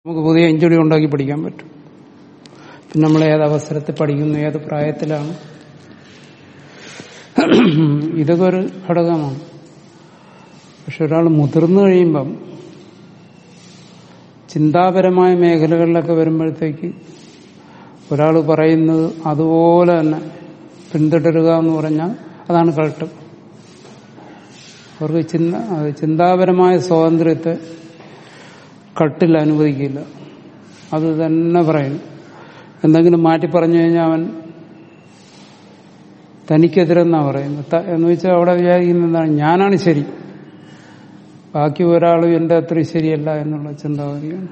നമുക്ക് പുതിയ ഇഞ്ചുറി ഉണ്ടാക്കി പഠിക്കാൻ പറ്റും പിന്നെ നമ്മൾ ഏത് അവസരത്തിൽ പഠിക്കുന്നു ഏത് പ്രായത്തിലാണ് ഇതൊക്കെ ഒരു ഘടകമാണ് പക്ഷെ ഒരാൾ മുതിർന്നു കഴിയുമ്പം ചിന്താപരമായ മേഖലകളിലൊക്കെ വരുമ്പോഴത്തേക്ക് ഒരാൾ പറയുന്നത് അതുപോലെ തന്നെ പിന്തുടരുക എന്ന് പറഞ്ഞാൽ അതാണ് കൾട്ട് അവർക്ക് ചിന്ത അത് ചിന്താപരമായ സ്വാതന്ത്ര്യത്തെ കട്ടിൽ അനുവദിക്കില്ല അത് തന്നെ പറയുന്നു എന്തെങ്കിലും മാറ്റി പറഞ്ഞു കഴിഞ്ഞാൽ അവൻ തനിക്കെതിരെന്നാ പറയുന്നത് ത- എന്ന് വെച്ചാൽ അവിടെ വിചാരിക്കുന്നത് എന്താണ് ഞാനാണ് ശരി ബാക്കി ഒരാളും എന്റെ അത്രയും ശരിയല്ല എന്നുള്ള ചിന്താഗതിയാണ്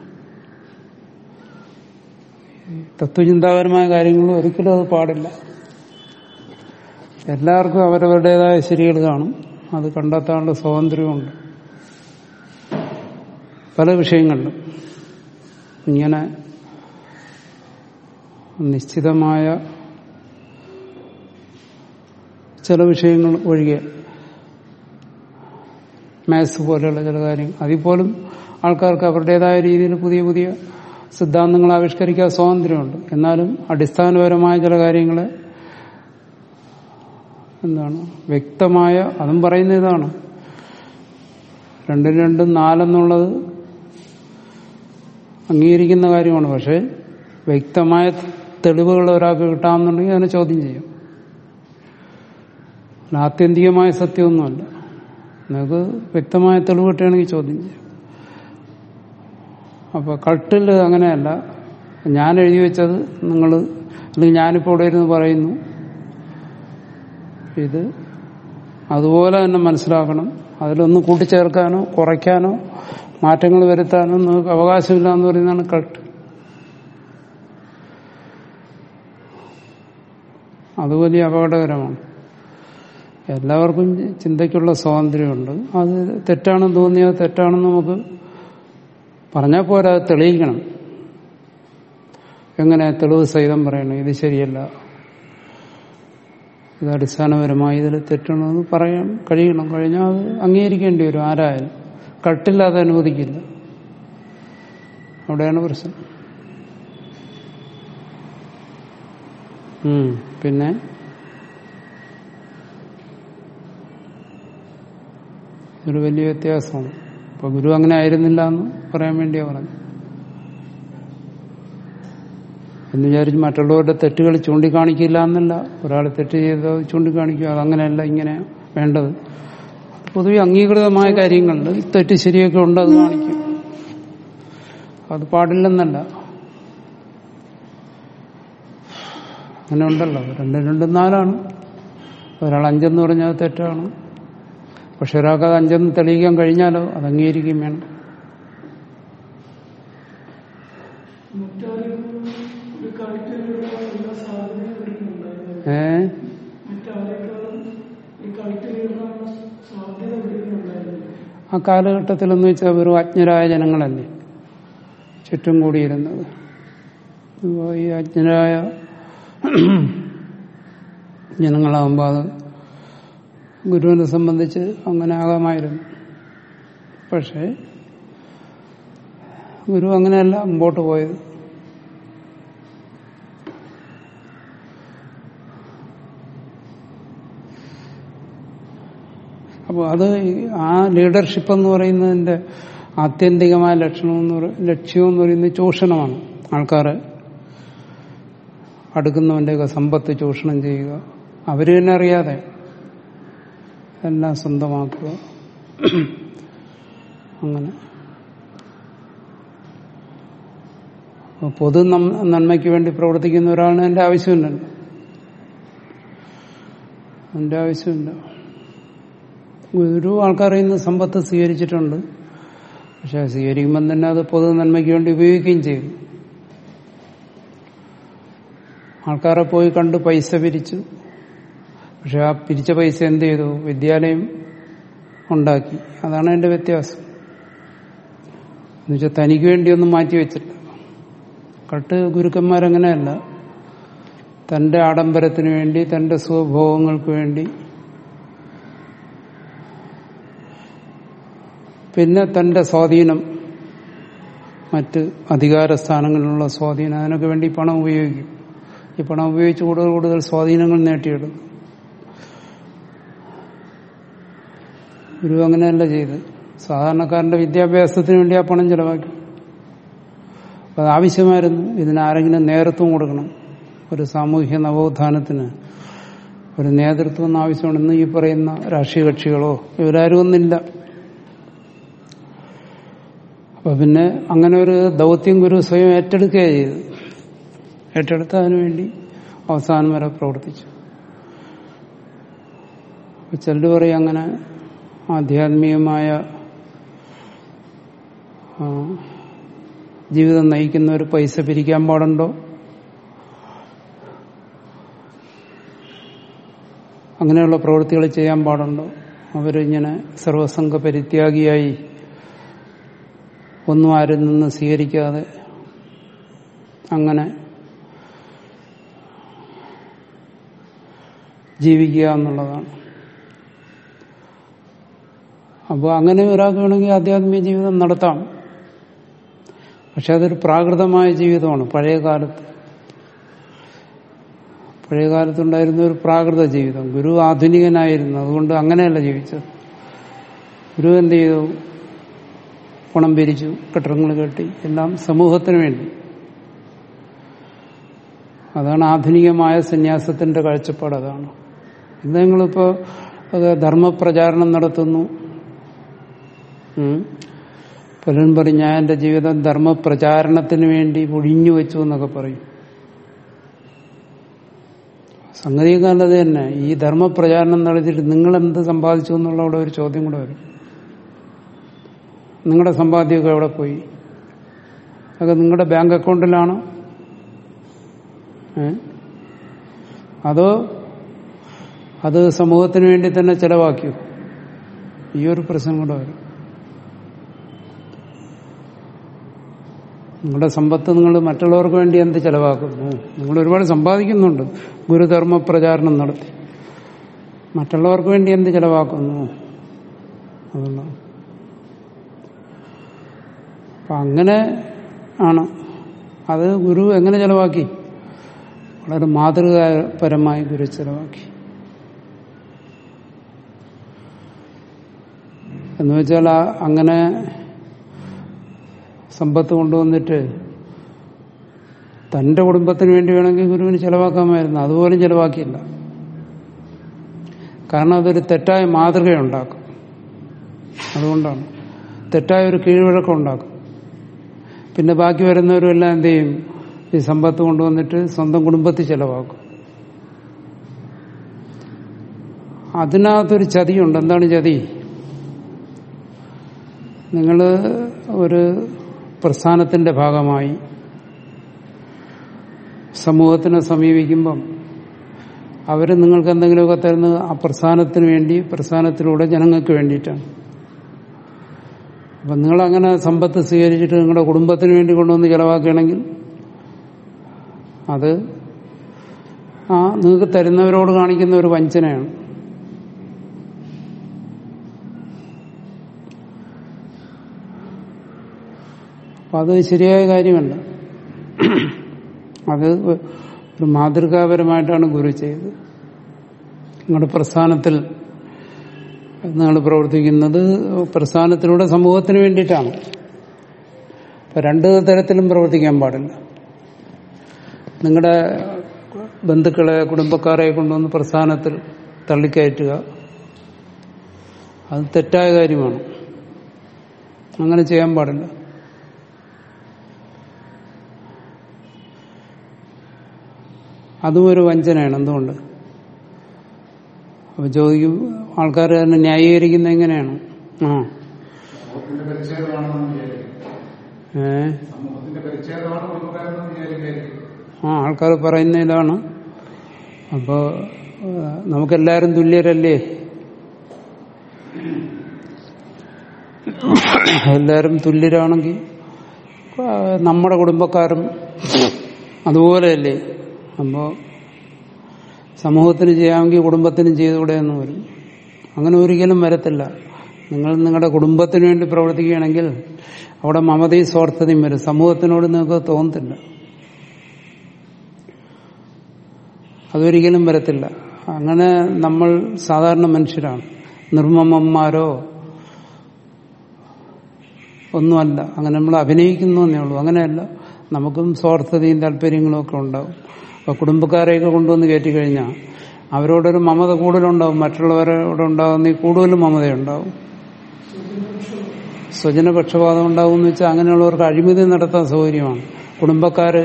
തത്വചിന്താപരമായ കാര്യങ്ങളും ഒരിക്കലും അത് പാടില്ല എല്ലാവർക്കും അവരവരുടേതായ ശരികൾ കാണും അത് കണ്ടെത്താനുള്ള സ്വാതന്ത്ര്യമുണ്ട് പല വിഷയങ്ങളിലും ഇങ്ങനെ നിശ്ചിതമായ ചില വിഷയങ്ങൾ ഒഴികെ മാത്സ് പോലെയുള്ള ചില കാര്യങ്ങൾ അതിൽ പോലും ആൾക്കാർക്ക് അവരുടേതായ രീതിയിൽ പുതിയ പുതിയ സിദ്ധാന്തങ്ങൾ ആവിഷ്കരിക്കാൻ സ്വാതന്ത്ര്യമുണ്ട് എന്നാലും അടിസ്ഥാനപരമായ ചില കാര്യങ്ങളെ എന്താണ് വ്യക്തമായ അതും പറയുന്ന ഇതാണ് രണ്ടും രണ്ടും നാലെന്നുള്ളത് അംഗീകരിക്കുന്ന കാര്യമാണ് പക്ഷെ വ്യക്തമായ തെളിവുകൾ ഒരാൾക്ക് കിട്ടാമെന്നുണ്ടെങ്കിൽ അതിനെ ചോദ്യം ചെയ്യും അല്ല, ആത്യന്തികമായ സത്യമൊന്നുമല്ല നിങ്ങൾക്ക് വ്യക്തമായ തെളിവ് കിട്ടുകയാണെങ്കിൽ ചോദ്യം ചെയ്യും അപ്പൊ കട്ടിൽ അങ്ങനെയല്ല ഞാൻ എഴുതി വെച്ചത് നിങ്ങൾ അല്ലെങ്കിൽ ഞാനിപ്പോൾ ഇവിടെ ഇരുന്ന് പറയുന്നു ഇത് അതുപോലെ തന്നെ മനസ്സിലാക്കണം അതിലൊന്ന് കൂട്ടിച്ചേർക്കാനോ കുറയ്ക്കാനോ മാറ്റങ്ങൾ വരുത്താനോ നിങ്ങൾക്ക് അവകാശമില്ല എന്ന് പറയുന്നതാണ് കട്ട് അത് വലിയ അപകടകരമാണ് എല്ലാവർക്കും ചിന്തയ്ക്കുള്ള സ്വാതന്ത്ര്യമുണ്ട് അത് തെറ്റാണെന്ന് തോന്നിയാൽ തെറ്റാണെന്ന് നമുക്ക് പറഞ്ഞാൽ പോരാ അത് തെളിയിക്കണം എങ്ങനെ തെളിവ് സഹിതം പറയണം ഇത് ശരിയല്ല ഇത് അടിസ്ഥാനപരമായി ഇതിൽ തെറ്റണമെന്ന് പറയാൻ കഴിയണം കഴിഞ്ഞാൽ അത് അംഗീകരിക്കേണ്ടി വരും ആരായാലും കട്ടില്ലാതെ അനുവദിക്കില്ല അവിടെയാണ് പ്രശ്നം ഉം, പിന്നെ ഒരു വലിയ വ്യത്യാസമാണ് അപ്പൊ ഗുരു അങ്ങനെ ആയിരുന്നില്ല എന്ന് പറയാൻ വേണ്ടിയാ പറഞ്ഞു എന്ന് വിചാരിച്ച് മറ്റുള്ളവരുടെ തെറ്റുകൾ ചൂണ്ടിക്കാണിക്കില്ല എന്നല്ല ഒരാൾ തെറ്റ് ചെയ്ത് ചൂണ്ടിക്കാണിക്കുക അതങ്ങനെയല്ല ഇങ്ങനെ വേണ്ടത് പൊതുവെ അംഗീകൃതമായ കാര്യങ്ങളിൽ തെറ്റ് ശരിയൊക്കെ ഉണ്ട് അത് കാണിക്കും അത് പാടില്ലെന്നല്ല അങ്ങനെ ഉണ്ടല്ലോ രണ്ടും രണ്ടും നാലാണ് ഒരാൾ അഞ്ചെന്ന് പറഞ്ഞാൽ അത് തെറ്റാണ് പക്ഷെ ഒരാൾക്ക് അത് അഞ്ചെന്ന് തെളിയിക്കാൻ കഴിഞ്ഞാലോ അത് അംഗീകരിക്കുകയും വേണം ഏ ആ കാലഘട്ടത്തിലെന്ന് വെച്ചാൽ വെറും അജ്ഞരായ ജനങ്ങളല്ലേ ചുറ്റും കൂടിയിരുന്നത് അപ്പോ ഈ അജ്ഞരായ ജനങ്ങളാകുമ്പോൾ അത് ഗുരുവിനെ സംബന്ധിച്ച് അങ്ങനെ ആകാമായിരുന്നു പക്ഷേ ഗുരു അങ്ങനെയല്ല മുമ്പോട്ട് പോയത് അപ്പോൾ അത് ആ ലീഡർഷിപ്പ് എന്ന് പറയുന്നതിന്റെ ആത്യന്തികമായ ലക്ഷണം എന്ന് പറ- ലക്ഷ്യം എന്ന് പറയുന്നത് ചൂഷണമാണ് ആൾക്കാരെ അടുക്കുന്നവന്റെയൊക്കെ സമ്പത്ത് ചൂഷണം ചെയ്യുക അവര് തന്നെ അറിയാതെ എല്ലാം സ്വന്തമാക്കുക അങ്ങനെ അപ്പൊ പൊതു നം- നന്മയ്ക്ക് വേണ്ടി പ്രവർത്തിക്കുന്ന ഒരാളിന് എന്റെ ആവശ്യമില്ലല്ലോ എന്റെ ആവശ്യമില്ല ഒരു ആൾക്കാരിൽ നിന്ന് സമ്പത്ത് സ്വീകരിച്ചിട്ടുണ്ട് പക്ഷെ സ്വീകരിക്കുമ്പം തന്നെ അത് പൊതു നന്മയ്ക്ക് വേണ്ടി ഉപയോഗിക്കുകയും ചെയ്യും ആൾക്കാരെ പോയി കണ്ട് പൈസ പിരിച്ചു പക്ഷെ ആ പിരിച്ച പൈസ എന്ത് ചെയ്തു വിദ്യാലയം ഉണ്ടാക്കി അതാണ് എന്റെ വ്യത്യാസം എന്നുവെച്ചാൽ തനിക്ക് വേണ്ടിയൊന്നും മാറ്റിവെച്ചില്ല കട്ട് ഗുരുക്കന്മാരങ്ങനെയല്ല തന്റെ ആഡംബരത്തിന് വേണ്ടി തന്റെ സുഖഭോഗങ്ങൾക്ക് വേണ്ടി പിന്നെ തന്റെ സ്വാധീനം മറ്റ് അധികാര സ്ഥാനങ്ങളിലുള്ള സ്വാധീനം അതിനൊക്കെ വേണ്ടി പണം ഉപയോഗിക്കും ഈ പണം ഉപയോഗിച്ച് കൂടുതൽ കൂടുതൽ സ്വാധീനങ്ങൾ നേട്ടിയെടുക്കും ഗുരു അങ്ങനെയല്ല ചെയ്ത് സാധാരണക്കാരന്റെ വിദ്യാഭ്യാസത്തിന് വേണ്ടി ആ പണം ചെലവാക്കി അപ്പൊ അത് ആവശ്യമായിരുന്നു ഇതിനാരെങ്കിലും നേതൃത്വം കൊടുക്കണം ഒരു സാമൂഹ്യ നവോത്ഥാനത്തിന് ഒരു നേതൃത്വം ആവശ്യമാണെന്ന് ഈ പറയുന്ന രാഷ്ട്രീയ കക്ഷികളോ ഇവരാരും ഒന്നില്ല അപ്പൊ പിന്നെ അങ്ങനെ ഒരു ദൗത്യം ഗുരു സ്വയം ഏറ്റെടുക്കുകയാണ് ചെയ്തു ഏറ്റെടുത്ത് അതിനുവേണ്ടി അവസാനം വരെ പ്രവർത്തിച്ചു അപ്പൊ ചിലർ പറയും അങ്ങനെ ആധ്യാത്മികമായ ആ, ജീവിതം നയിക്കുന്നവർ പൈസ പിരിക്കാൻ പാടുണ്ടോ അങ്ങനെയുള്ള പ്രവൃത്തികൾ ചെയ്യാൻ പാടുണ്ടോ അവരിങ്ങനെ സർവസംഘ പരിത്യാഗിയായി ഒന്നും ആരിൽ നിന്ന് സ്വീകരിക്കാതെ അങ്ങനെ ജീവിക്കുക എന്നുള്ളതാണ് അപ്പോൾ അങ്ങനെ ഒരാൾക്ക് വേണമെങ്കിൽ ആധ്യാത്മിക ജീവിതം നടത്താം പക്ഷെ അതൊരു പ്രാകൃതമായ ജീവിതമാണ് പഴയ കാലത്ത് പഴയ കാലത്തുണ്ടായിരുന്ന ഒരു പ്രാകൃത ജീവിതം ഗുരു ആധുനികനായിരുന്നു അതുകൊണ്ട് അങ്ങനെയല്ല ജീവിച്ചത് ഗുരു എന്ത് ചെയ്തു പണം പിരിച്ചു കെട്ടിടങ്ങൾ കെട്ടി എല്ലാം സമൂഹത്തിന് വേണ്ടി അതാണ് ആധുനികമായ സന്യാസത്തിന്റെ കാഴ്ചപ്പാട് അതാണ് ഇന്ന് നിങ്ങളിപ്പോ അത് ധർമ്മപ്രചാരണം നടത്തുന്നു ഉം. പലരും പറയും ഞാൻ എന്റെ ജീവിതം ധർമ്മപ്രചാരണത്തിന് വേണ്ടി ഒഴിഞ്ഞു വെച്ചു എന്നൊക്കെ പറയും സംഗതിയൊക്കെ നല്ലത് തന്നെ ഈ ധർമ്മപ്രചാരണം നടത്തിയിട്ട് നിങ്ങൾ എന്ത് സമ്പാദിച്ചു എന്നുള്ള അവിടെ ഒരു ചോദ്യം കൂടെ വരും നിങ്ങളുടെ സമ്പാദ്യമൊക്കെ എവിടെ പോയി അതൊക്കെ നിങ്ങളുടെ ബാങ്ക് അക്കൗണ്ടിലാണോ ഏ? അതോ അത് സമൂഹത്തിന് വേണ്ടി തന്നെ ചെലവാക്കിയോ ഈ ഒരു പ്രശ്നം കൂടെ വരും നിങ്ങളുടെ സമ്പത്ത് നിങ്ങൾ മറ്റുള്ളവർക്ക് വേണ്ടി എന്ത് ചെലവാക്കുന്നു നിങ്ങൾ ഒരുപാട് സമ്പാദിക്കുന്നുണ്ട് ഗുരുധർമ്മ പ്രചാരണം നടത്തി മറ്റുള്ളവർക്ക് വേണ്ടി എന്ത് ചെലവാക്കുന്നു അതുകൊണ്ടാണ് അപ്പൊ അങ്ങനെ ആണ് അത് ഗുരു എങ്ങനെ ചെലവാക്കി വളരെ മാതൃകാപരമായി ഗുരു ചെലവാക്കി എന്ന് വെച്ചാൽ ആ അങ്ങനെ സമ്പത്ത് കൊണ്ടുവന്നിട്ട് തന്റെ കുടുംബത്തിന് വേണ്ടി വേണമെങ്കിൽ ഗുരുവിന് ചെലവാക്കാമായിരുന്നു അതുപോലും ചെലവാക്കിയില്ല കാരണം അതൊരു തെറ്റായ മാതൃകയുണ്ടാക്കും അതുകൊണ്ടാണ് തെറ്റായ ഒരു കീഴ്വഴക്കം ഉണ്ടാക്കും പിന്നെ ബാക്കി വരുന്നവരും എല്ലാം എന്ത് ചെയ്യും ഈ സമ്പത്ത് കൊണ്ടുവന്നിട്ട് സ്വന്തം കുടുംബത്തിൽ ചെലവാക്കും അതിനകത്തൊരു ചതിയുണ്ട് എന്താണ് ചതി നിങ്ങൾ ഒരു പ്രസ്ഥാനത്തിന്റെ ഭാഗമായി സമൂഹത്തിനെ സമീപിക്കുമ്പം അവർ നിങ്ങൾക്ക് എന്തെങ്കിലുമൊക്കെ തരുന്നത് ആ പ്രസ്ഥാനത്തിന് വേണ്ടി പ്രസ്ഥാനത്തിലൂടെ ജനങ്ങൾക്ക് വേണ്ടിയിട്ടാണ് അപ്പം നിങ്ങളങ്ങനെ സമ്പത്ത് സ്വീകരിച്ചിട്ട് നിങ്ങളുടെ കുടുംബത്തിന് വേണ്ടി കൊണ്ടുവന്ന് ചെലവാക്കുകയാണെങ്കിൽ അത് ആ നിങ്ങൾക്ക് തരുന്നവരോട് കാണിക്കുന്ന ഒരു വഞ്ചനയാണ് അപ്പൊ അത് ശരിയായ കാര്യമല്ല അത് ഒരു മാതൃകാപരമായിട്ടാണ് ഗുരു ചെയ്തത് നിങ്ങളുടെ പ്രസ്ഥാനത്തിൽ നിങ്ങൾ പ്രവർത്തിക്കുന്നത് പ്രസ്ഥാനത്തിലൂടെ സമൂഹത്തിന് വേണ്ടിയിട്ടാണ് അപ്പൊ രണ്ട് തരത്തിലും പ്രവർത്തിക്കാൻ പാടില്ല നിങ്ങളുടെ ബന്ധുക്കളെ കുടുംബക്കാരെ കൊണ്ടുവന്ന് പ്രസ്ഥാനത്തിൽ തള്ളിക്കയറ്റുക അത് തെറ്റായ കാര്യമാണ് അങ്ങനെ ചെയ്യാൻ പാടില്ല അതും ഒരു വഞ്ചനയാണ് എന്തുകൊണ്ട് അപ്പൊ ചോദിക്കും ആൾക്കാർ തന്നെ ന്യായീകരിക്കുന്ന എങ്ങനെയാണ് ആ സമൂഹത്തിന്റെ പരിച്ഛേദമാണെന്ന് വിചാരിക്കും ഏ സമൂഹത്തിന്റെ പരിച്ഛേദമാണ് കുടുംബക്കാരെന്ന് വിചാരിക്കായിരിക്കും ആ ആൾക്കാർ പറയുന്ന ഇതാണ് അപ്പോ ഏഹ്, നമുക്കെല്ലാവരും തുല്യരല്ലേ എല്ലാവരും തുല്യരാണെങ്കിൽ ആ, നമ്മുടെ കുടുംബക്കാരും അതുപോലെയല്ലേ അപ്പോ സമൂഹത്തിന് ചെയ്യാമെങ്കിൽ കുടുംബത്തിനും ചെയ്തുകൂടെ എന്ന് വരും അങ്ങനെ ഒരിക്കലും വരത്തില്ല നിങ്ങൾ നിങ്ങളുടെ കുടുംബത്തിന് വേണ്ടി പ്രവർത്തിക്കുകയാണെങ്കിൽ അവിടെ മമതയും സ്വാർത്ഥതയും വരും സമൂഹത്തിനോട് നിങ്ങൾക്ക് തോന്നത്തില്ല അതൊരിക്കലും വരത്തില്ല അങ്ങനെ നമ്മൾ സാധാരണ മനുഷ്യരാണ് നിർമ്മമന്മാരോ ഒന്നുമല്ല അങ്ങനെ നമ്മൾ അഭിനയിക്കുന്നു എന്നേ ഉള്ളൂ അങ്ങനെയല്ല നമുക്കും സ്വാർത്ഥതയും താല്പര്യങ്ങളും ഒക്കെ ഉണ്ടാവും അപ്പൊ കുടുംബക്കാരെയൊക്കെ കൊണ്ടുവന്ന് കയറ്റി കഴിഞ്ഞാൽ അവരോടൊരു മമത കൂടുതലുണ്ടാവും മറ്റുള്ളവരോട് ഉണ്ടാകുന്ന കൂടുതലും മമതയുണ്ടാവും സ്വജനപക്ഷപാതം ഉണ്ടാവും എന്ന് വെച്ചാൽ അങ്ങനെയുള്ളവർക്ക് അഴിമതി നടത്താൻ സൗകര്യമാണ് കുടുംബക്കാര്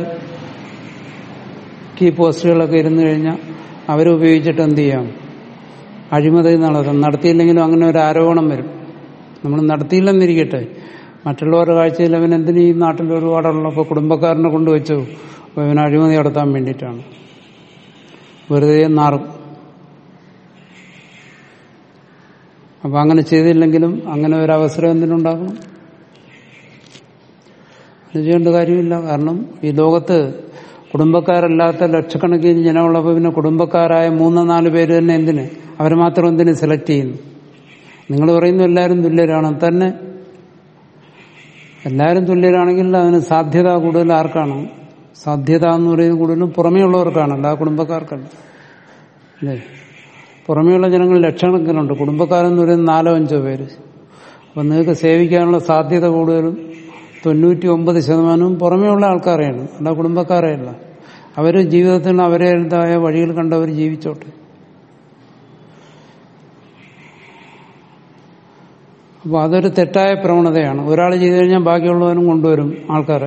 കീ പോസ്റ്റുകളൊക്കെ ഇരുന്നു കഴിഞ്ഞാൽ അവരുപയോഗിച്ചിട്ട് എന്ത് ചെയ്യാം അഴിമതി നടത്താം നടത്തിയില്ലെങ്കിലും അങ്ങനെ ഒരു ആരോപണം വരും നമ്മൾ നടത്തിയില്ലെന്നിരിക്കട്ടെ മറ്റുള്ളവരുടെ കാഴ്ചയിൽ അവൻ എന്തിനു ഈ നാട്ടിൽ ഒരുപാടുള്ളപ്പോൾ കുടുംബക്കാരനെ കൊണ്ടുവച്ചു അപ്പോൾ അവൻ അഴിമതി നടത്താൻ വേണ്ടിയിട്ടാണ് വെറുതെ നാറും അപ്പൊ അങ്ങനെ ചെയ്തില്ലെങ്കിലും അങ്ങനെ ഒരു അവസരം എന്തിനുണ്ടാകും അത് ചെയ്യേണ്ട കാര്യമില്ല കാരണം ഈ ലോകത്ത് കുടുംബക്കാരല്ലാത്ത ലക്ഷക്കണക്കിന് ജനമുള്ളപ്പോൾ പിന്നെ കുടുംബക്കാരായ മൂന്നോ നാല് പേര് തന്നെ എന്തിന് അവർ മാത്രം എന്തിന് സെലക്ട് ചെയ്യുന്നു നിങ്ങൾ പറയുന്നു എല്ലാവരും തുല്യരാണ് തന്നെ എല്ലാവരും തുല്യരാണെങ്കിൽ അതിന് സാധ്യത കൂടുതൽ ആർക്കാണ് സാധ്യത എന്ന് പറയുന്നത് കൂടുതലും പുറമേ ഉള്ളവർക്കാണല്ല ആ കുടുംബക്കാർക്കല്ല അല്ലേ പുറമേയുള്ള ജനങ്ങൾ ലക്ഷക്കണക്കിനുണ്ട് കുടുംബക്കാരെന്ന് പറയുന്നത് നാലോ അഞ്ചോ പേര് അപ്പൊ നിങ്ങൾക്ക് സേവിക്കാനുള്ള സാധ്യത കൂടുതലും തൊണ്ണൂറ്റി ഒമ്പത് ശതമാനവും പുറമേയുള്ള ആൾക്കാരെയാണ് അല്ല കുടുംബക്കാരെയല്ല അവർ ജീവിതത്തിൽ അവരേതായ വഴികൾ കണ്ടവർ ജീവിച്ചോട്ടെ അപ്പോൾ അതൊരു തെറ്റായ പ്രവണതയാണ് ഒരാൾ ചെയ്തു കഴിഞ്ഞാൽ ബാക്കിയുള്ളവനും കൊണ്ടുവരും ആൾക്കാരെ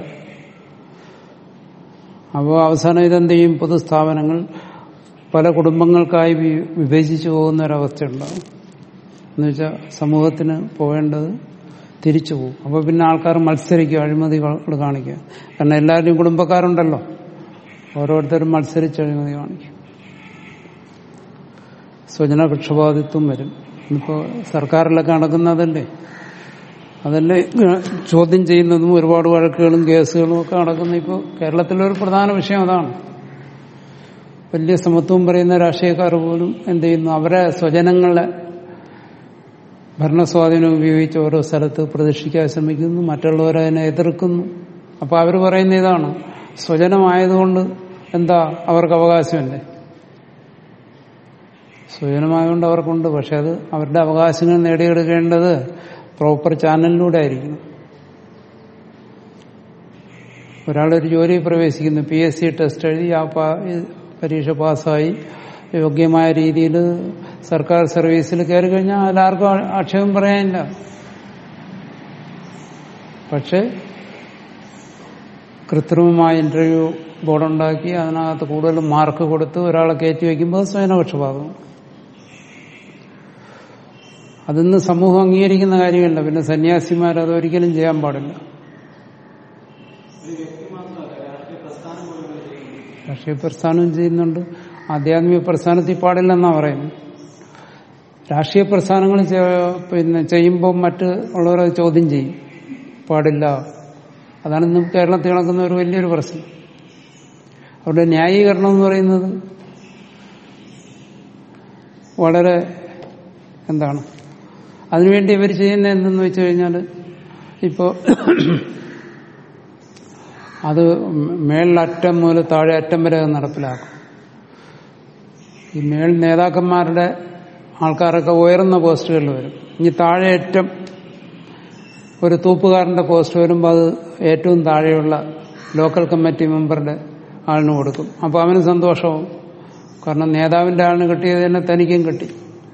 അപ്പോൾ അവസാനം ഇതെന്ത് ചെയ്യും പൊതുസ്ഥാപനങ്ങൾ പല കുടുംബങ്ങൾക്കായി വി- വിഭജിച്ചു പോകുന്ന ഒരവസ്ഥയുണ്ടാകും എന്നുവെച്ചാൽ സമൂഹത്തിന് പോകേണ്ടത് തിരിച്ചു പോകും അപ്പോൾ പിന്നെ ആൾക്കാർ മത്സരിക്കും അഴിമതികൾ കാണിക്കുക കാരണം എല്ലാവരുടെയും കുടുംബക്കാരുണ്ടല്ലോ ഓരോരുത്തരും മത്സരിച്ച് അഴിമതി കാണിക്കും സ്വജനപക്ഷപാതിത്വം വരും ഇന്നിപ്പോൾ സർക്കാരിലൊക്കെ നടക്കുന്നതല്ലേ അതല്ലേ ഏഹ്, ചോദ്യം ചെയ്യുന്നതും ഒരുപാട് വഴക്കുകളും കേസുകളും ഒക്കെ നടക്കുന്ന ഇപ്പോൾ കേരളത്തിലൊരു പ്രധാന വിഷയം അതാണ് വലിയ സമത്വം പറയുന്ന രാഷ്ട്രീയക്കാർ പോലും എന്ത് ചെയ്യുന്നു അവരെ സ്വജനങ്ങളെ ഭരണസ്വാധീനം ഉപയോഗിച്ച് ഓരോ സ്ഥലത്ത് പ്രതിഷ്ഠിക്കാൻ ശ്രമിക്കുന്നു മറ്റുള്ളവരെ അതിനെ എതിർക്കുന്നു അപ്പൊ അവർ പറയുന്ന ഇതാണ് സ്വജനമായതുകൊണ്ട് എന്താ അവർക്ക് അവകാശമല്ലേ സ്വജനമായതുകൊണ്ട് അവർക്കുണ്ട് പക്ഷെ അത് അവരുടെ അവകാശങ്ങൾ നേടിയെടുക്കേണ്ടത് പ്രോപ്പർ ചാനലിലൂടെ ആയിരിക്കണം ഒരാളൊരു ജോലി പ്രവേശിക്കുന്നു പി എസ് സി ടെസ്റ്റ് എഴുതി ആ പാ- പരീക്ഷ പാസ്സായി യോഗ്യമായ രീതിയിൽ സർക്കാർ സർവീസിൽ കയറി കഴിഞ്ഞാൽ അതിലാർക്കും ആ- ആക്ഷേപം പറയാനില്ല പക്ഷെ കൃത്രിമമായ ഇന്റർവ്യൂ ബോർഡുണ്ടാക്കി അതിനകത്ത് കൂടുതൽ മാർക്ക് കൊടുത്ത് ഒരാളെ കയറ്റി വയ്ക്കുമ്പോൾ അത് സ്വയനപക്ഷപാതം അതിന്ന് സമൂഹം അംഗീകരിക്കുന്ന കാര്യമല്ല പിന്നെ സന്യാസിമാർ അത് ഒരിക്കലും ചെയ്യാൻ പാടില്ല രാഷ്ട്രീയ പ്രസ്ഥാനം ചെയ്യുന്നുണ്ട് ആധ്യാത്മിക പ്രസ്ഥാനത്തിൽ പാടില്ലെന്നാ പറയുന്നത് രാഷ്ട്രീയ പ്രസ്ഥാനങ്ങൾ ചെ- പിന്നെ ചെയ്യുമ്പോൾ മറ്റ് ഉള്ളവരത് ചോദ്യം ചെയ്യും പാടില്ല അതാണ് ഇന്ന് കേരളത്തിൽ നടക്കുന്ന ഒരു വലിയൊരു പ്രശ്നം അവരുടെ ന്യായീകരണം എന്ന് പറയുന്നത് വളരെ എന്താണ് അതിനുവേണ്ടി ഇവർ ചെയ്യുന്ന എന്തെന്ന് വെച്ച് കഴിഞ്ഞാൽ ഇപ്പോൾ അത് മേളിലറ്റം മുതൽ താഴെ അറ്റം വരെ അത് നടപ്പിലാക്കും ഈ മേൽ നേതാക്കന്മാരുടെ ആൾക്കാരൊക്കെ ഉയർന്ന പോസ്റ്റുകളിൽ വരും ഇനി താഴെ ഏറ്റം ഒരു തൂപ്പുകാരന്റെ പോസ്റ്റ് വരുമ്പോൾ അത് ഏറ്റവും താഴെയുള്ള ലോക്കൽ കമ്മിറ്റി മെമ്പറുടെ ആളിന് കൊടുക്കും അപ്പോൾ അവന് സന്തോഷവും കാരണം നേതാവിന്റെ ആളിന് കിട്ടിയത് തന്നെ തനിക്കും കിട്ടി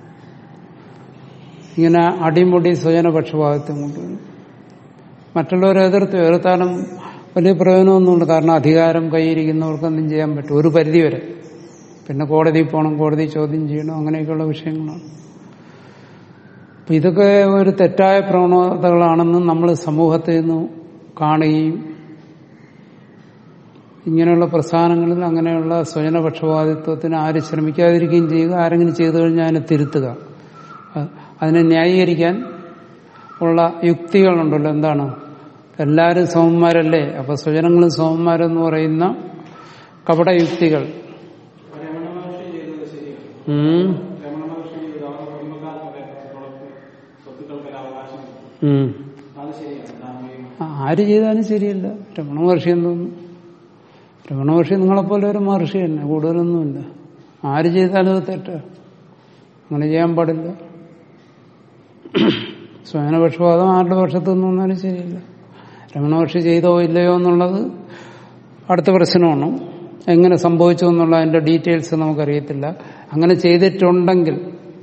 ഇങ്ങനെ അടിമുടി സ്വജനപക്ഷപാതിത്വം കൊണ്ടുവരും മറ്റുള്ളവരെ എതിർത്ത് എതിർത്താലും വലിയ പ്രയോജനമൊന്നുമില്ല കാരണം അധികാരം കൈയിരിക്കുന്നവർക്ക് എന്തും ചെയ്യാൻ പറ്റും ഒരു പരിധി വരെ പിന്നെ കോടതിയിൽ പോകണം കോടതി ചോദ്യം ചെയ്യണം അങ്ങനെയൊക്കെയുള്ള വിഷയങ്ങളാണ് അപ്പൊ ഇതൊക്കെ ഒരു തെറ്റായ പ്രവണതകളാണെന്ന് നമ്മൾ സമൂഹത്തിൽ നിന്ന് കാണുകയും ഇങ്ങനെയുള്ള പ്രസ്ഥാനങ്ങളിൽ അങ്ങനെയുള്ള സ്വജനപക്ഷപാതിത്വത്തിന് ആര് ശ്രമിക്കാതിരിക്കുകയും ചെയ്യുക ആരെങ്കിലും ചെയ്തു കഴിഞ്ഞാൽ അതിനെ തിരുത്തുക അ- അതിനെ ന്യായീകരിക്കാൻ ഉള്ള യുക്തികളുണ്ടല്ലോ എന്താണ് എല്ലാവരും സമന്മാരല്ലേ അപ്പൊ സ്വജനങ്ങളും സമന്മാരെന്ന് പറയുന്ന കപട യുക്തികൾ ഉം. ഉം. അത് ശരിയാണ് സാമൂഹികം ആ, ആര് ചെയ്താലും ശരിയല്ല രമണ മഹർഷി എന്തോന്നു രമണ മഹർഷി നിങ്ങളെപ്പോലെ ഒരു മഹർഷി തന്നെ കൂടുതലൊന്നുമില്ല ആര് ചെയ്താലും അത് തെറ്റാ അങ്ങനെ ചെയ്യാൻ പാടില്ല സ്വയനപക്ഷപാതം ആരുടെ പക്ഷത്തു നിന്ന് വന്നാലും ശരിയില്ല രമണ മഹർഷി ചെയ്തോ ഇല്ലയോ എന്നുള്ളത് അടുത്ത പ്രശ്നമാണ് എങ്ങനെ സംഭവിച്ചു എന്നുള്ള അതിന്റെ ഡീറ്റെയിൽസ് നമുക്കറിയത്തില്ല അങ്ങനെ ചെയ്തിട്ടുണ്ടെങ്കിൽ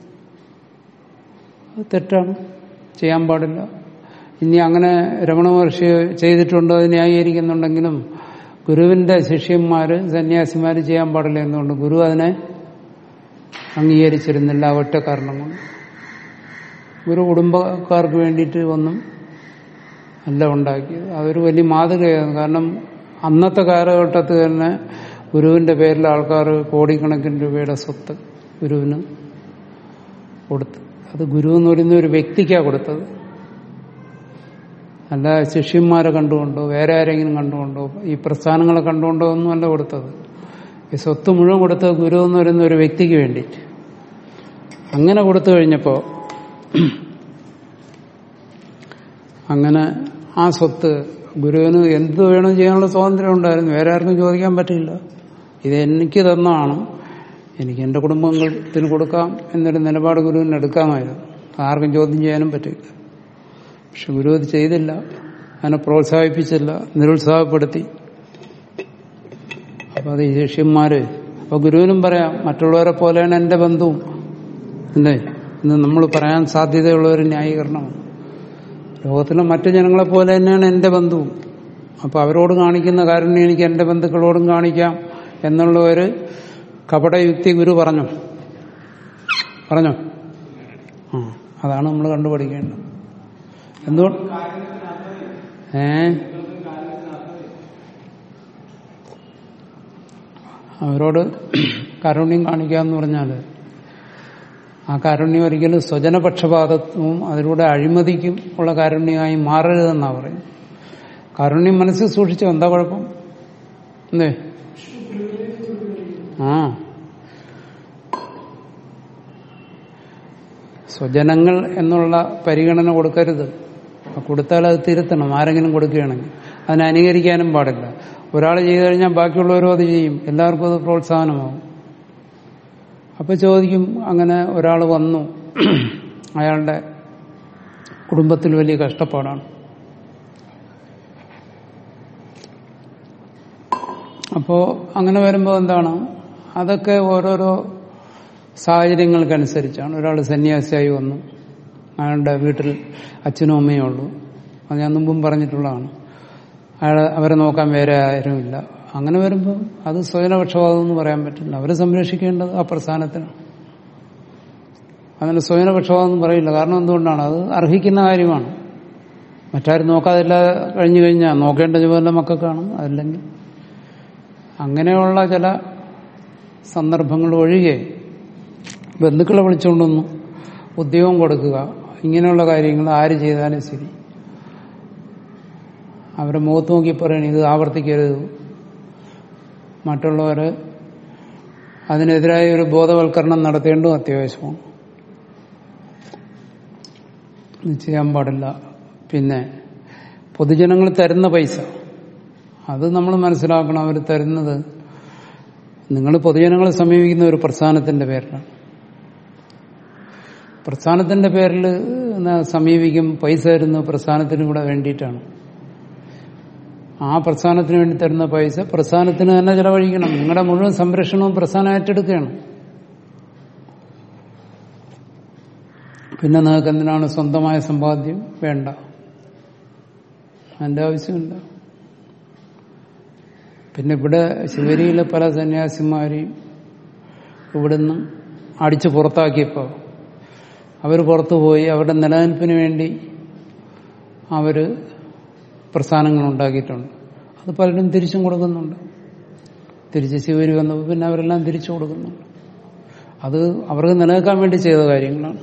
അത് തെറ്റാണ് ചെയ്യാൻ പാടില്ല ഇനി അങ്ങനെ രമണ മഹർഷി ചെയ്തിട്ടുണ്ട് അത് ന്യായീകരിക്കുന്നുണ്ടെങ്കിലും ഗുരുവിന്റെ ശിഷ്യന്മാര് സന്യാസിമാര് ചെയ്യാൻ പാടില്ല എന്നുകൊണ്ട് ഗുരു അതിനെ അംഗീകരിച്ചിരുന്നില്ല ആ ഒറ്റ കാരണം കൊണ്ട് ഗുരു കുടുംബക്കാർക്ക് വേണ്ടിയിട്ട് ഒന്നും അല്ല ഉണ്ടാക്കിയത് അതൊരു വലിയ മാതൃകയാണ് കാരണം അന്നത്തെ കാലഘട്ടത്തിൽ തന്നെ ഗുരുവിന്റെ പേരിൽ ആൾക്കാർ കോടിക്കണക്കിന് രൂപയുടെ സ്വത്ത് ഗുരുവിന് കൊടുത്തു അത് ഗുരു എന്ന് പറയുന്ന ഒരു വ്യക്തിക്കാണ് കൊടുത്തത് അല്ല ശിഷ്യന്മാരെ കണ്ടുകൊണ്ടോ വേറെ ആരെങ്കിലും കണ്ടുകൊണ്ടോ ഈ പ്രസ്ഥാനങ്ങളെ കണ്ടുകൊണ്ടോ ഒന്നുമല്ല കൊടുത്തത് ഈ സ്വത്ത് മുഴുവൻ കൊടുത്തത് ഗുരു എന്ന് പറയുന്ന ഒരു വ്യക്തിക്ക് വേണ്ടിയിട്ട് അങ്ങനെ കൊടുത്തു കഴിഞ്ഞപ്പോ അങ്ങനെ ആ സ്വത്ത് ഗുരുവിന് എന്ത് വേണം ചെയ്യാനുള്ള സ്വാതന്ത്ര്യം ഉണ്ടായിരുന്നു വേറെ ആർക്കും ചോദിക്കാൻ പറ്റില്ല ഇത് എനിക്ക് തന്നതാണ് എനിക്ക് എന്റെ കുടുംബത്തിന് കൊടുക്കാം എന്നൊരു നിലപാട് ഗുരുവിന് എടുക്കാമായിരുന്നു ആർക്കും ചോദ്യം ചെയ്യാനും പറ്റില്ല പക്ഷെ ഗുരു അത് ചെയ്തില്ല അതിനെ പ്രോത്സാഹിപ്പിച്ചില്ല നിരുത്സാഹപ്പെടുത്തി അപ്പൊ അത് ഈ ശിഷ്യന്മാര് അപ്പൊ ഗുരുവിനും പറയാം മറ്റുള്ളവരെ പോലെയാണ് എന്റെ ബന്ധുവും അല്ലേ ഇന്ന് നമ്മൾ പറയാൻ സാധ്യതയുള്ള ഒരു ന്യായീകരണമാണ് ലോകത്തിലെ മറ്റു ജനങ്ങളെ പോലെ തന്നെയാണ് എന്റെ ബന്ധുവും അപ്പൊ അവരോട് കാണിക്കുന്ന കാരുണ്യം എനിക്ക് എന്റെ ബന്ധുക്കളോടും കാണിക്കാം എന്നുള്ള ഒരു കപടയുക്തി ഗുരു പറഞ്ഞു പറഞ്ഞോ ആ അതാണ് നമ്മൾ കണ്ടുപഠിക്കേണ്ടത് എന്തുകൊണ്ട് ഏ അവരോട് കാരുണ്യം കാണിക്കാന്ന് പറഞ്ഞാല് ആ കാരുണ്യം ഒരിക്കലും സ്വജനപക്ഷപാതത്വവും അതിലൂടെ അഴിമതിക്കും ഉള്ള കാരുണ്യമായി മാറരുതെന്നാ പറയും കാരുണ്യം മനസ്സിൽ സൂക്ഷിച്ചോ എന്താ കുഴപ്പം എന്തേ ആ സ്വജനങ്ങൾ എന്നുള്ള പരിഗണന കൊടുക്കരുത് കൊടുത്താൽ അത് തിരുത്തണം ആരെങ്കിലും കൊടുക്കുകയാണെങ്കിൽ അതിനെ അനുകരിക്കാനും പാടില്ല ഒരാൾ ചെയ്തു കഴിഞ്ഞാൽ ബാക്കിയുള്ളവരും അത് ചെയ്യും എല്ലാവർക്കും അത് പ്രോത്സാഹനമാവും അപ്പൊ ചോദിക്കും അങ്ങനെ ഒരാൾ വന്നു അയാളുടെ കുടുംബത്തിൽ വലിയ കഷ്ടപ്പാടാണ് അപ്പോ അങ്ങനെ വരുമ്പോൾ എന്താണ് അതൊക്കെ ഓരോരോ സാഹചര്യങ്ങൾക്കനുസരിച്ചാണ് ഒരാൾ സന്യാസിയായി വന്നു അയാളുടെ വീട്ടിൽ അച്ഛനും അമ്മയും ഉള്ളൂ അത് ഞാൻ മുമ്പും പറഞ്ഞിട്ടുള്ളതാണ് അയാൾ അവരെ നോക്കാൻ വേറെ ആരുമില്ല അങ്ങനെ വരുമ്പോൾ അത് സ്വയനപക്ഷപാതം എന്ന് പറയാൻ പറ്റില്ല അവരെ സംരക്ഷിക്കേണ്ടത് ആ പ്രസ്ഥാനത്തിനാണ് അങ്ങനെ സ്വയനപക്ഷപാതം എന്ന് പറയില്ല കാരണം എന്തുകൊണ്ടാണ് അത് അർഹിക്കുന്ന കാര്യമാണ് മറ്റാരും നോക്കാതില്ല കഴിഞ്ഞു കഴിഞ്ഞാൽ നോക്കേണ്ട ചുമതല മക്കൾക്കാണ് അതല്ലെങ്കിൽ അങ്ങനെയുള്ള ചില സന്ദർഭങ്ങൾ ഒഴികെ ബന്ധുക്കളെ വിളിച്ചുകൊണ്ടൊന്നു ഉദ്യോഗം കൊടുക്കുക ഇങ്ങനെയുള്ള കാര്യങ്ങൾ ആര് ചെയ്താലും ശരി അവരെ മുഖത്ത് നോക്കി പറയണം ഇത് ആവർത്തിക്കരുത് മറ്റുള്ളവർ അതിനെതിരായ ഒരു ബോധവൽക്കരണം നടത്തേണ്ടതും അത്യാവശ്യമാണ് ഇത് ചെയ്യാൻ പാടില്ല പിന്നെ പൊതുജനങ്ങൾ തരുന്ന പൈസ അത് നമ്മൾ മനസ്സിലാക്കണം അവർ തരുന്നത് നിങ്ങൾ പൊതുജനങ്ങളെ സമീപിക്കുന്ന ഒരു പ്രസ്ഥാനത്തിന്റെ പേരിലാണ് പ്രസ്ഥാനത്തിന്റെ പേരിൽ സമീപിക്കും പൈസ തരുന്ന പ്രസ്ഥാനത്തിനും കൂടെ വേണ്ടിയിട്ടാണ് ആ പ്രസ്ഥാനത്തിന് വേണ്ടി തരുന്ന പൈസ പ്രസ്ഥാനത്തിന് തന്നെ ചെലവഴിക്കണം നിങ്ങളുടെ മുഴുവൻ സംരക്ഷണവും പ്രസ്ഥാനം ഏറ്റെടുക്കുകയാണ് പിന്നെ നിങ്ങൾക്ക് എന്തിനാണ് സ്വന്തമായ സമ്പാദ്യം വേണ്ട അതിന്റെ ആവശ്യമില്ല പിന്നെ ഇവിടെ ശിവരിയിലെ പല സന്യാസിമാരെയും ഇവിടുന്ന് അടിച്ചു പുറത്താക്കിയപ്പോൾ അവർ പുറത്തു പോയി അവരുടെ നിലനിൽപ്പിന് വേണ്ടി അവര് പ്രസ്ഥാനങ്ങൾ ഉണ്ടാക്കിയിട്ടുണ്ട് അത് പലരും തിരിച്ചും കൊടുക്കുന്നുണ്ട് തിരിച്ച് ശിവരി വന്നപ്പോൾ പിന്നെ അവരെല്ലാം തിരിച്ചു കൊടുക്കുന്നുണ്ട് അത് അവർക്ക് നിലനിൽക്കാൻ വേണ്ടി ചെയ്ത കാര്യങ്ങളാണ്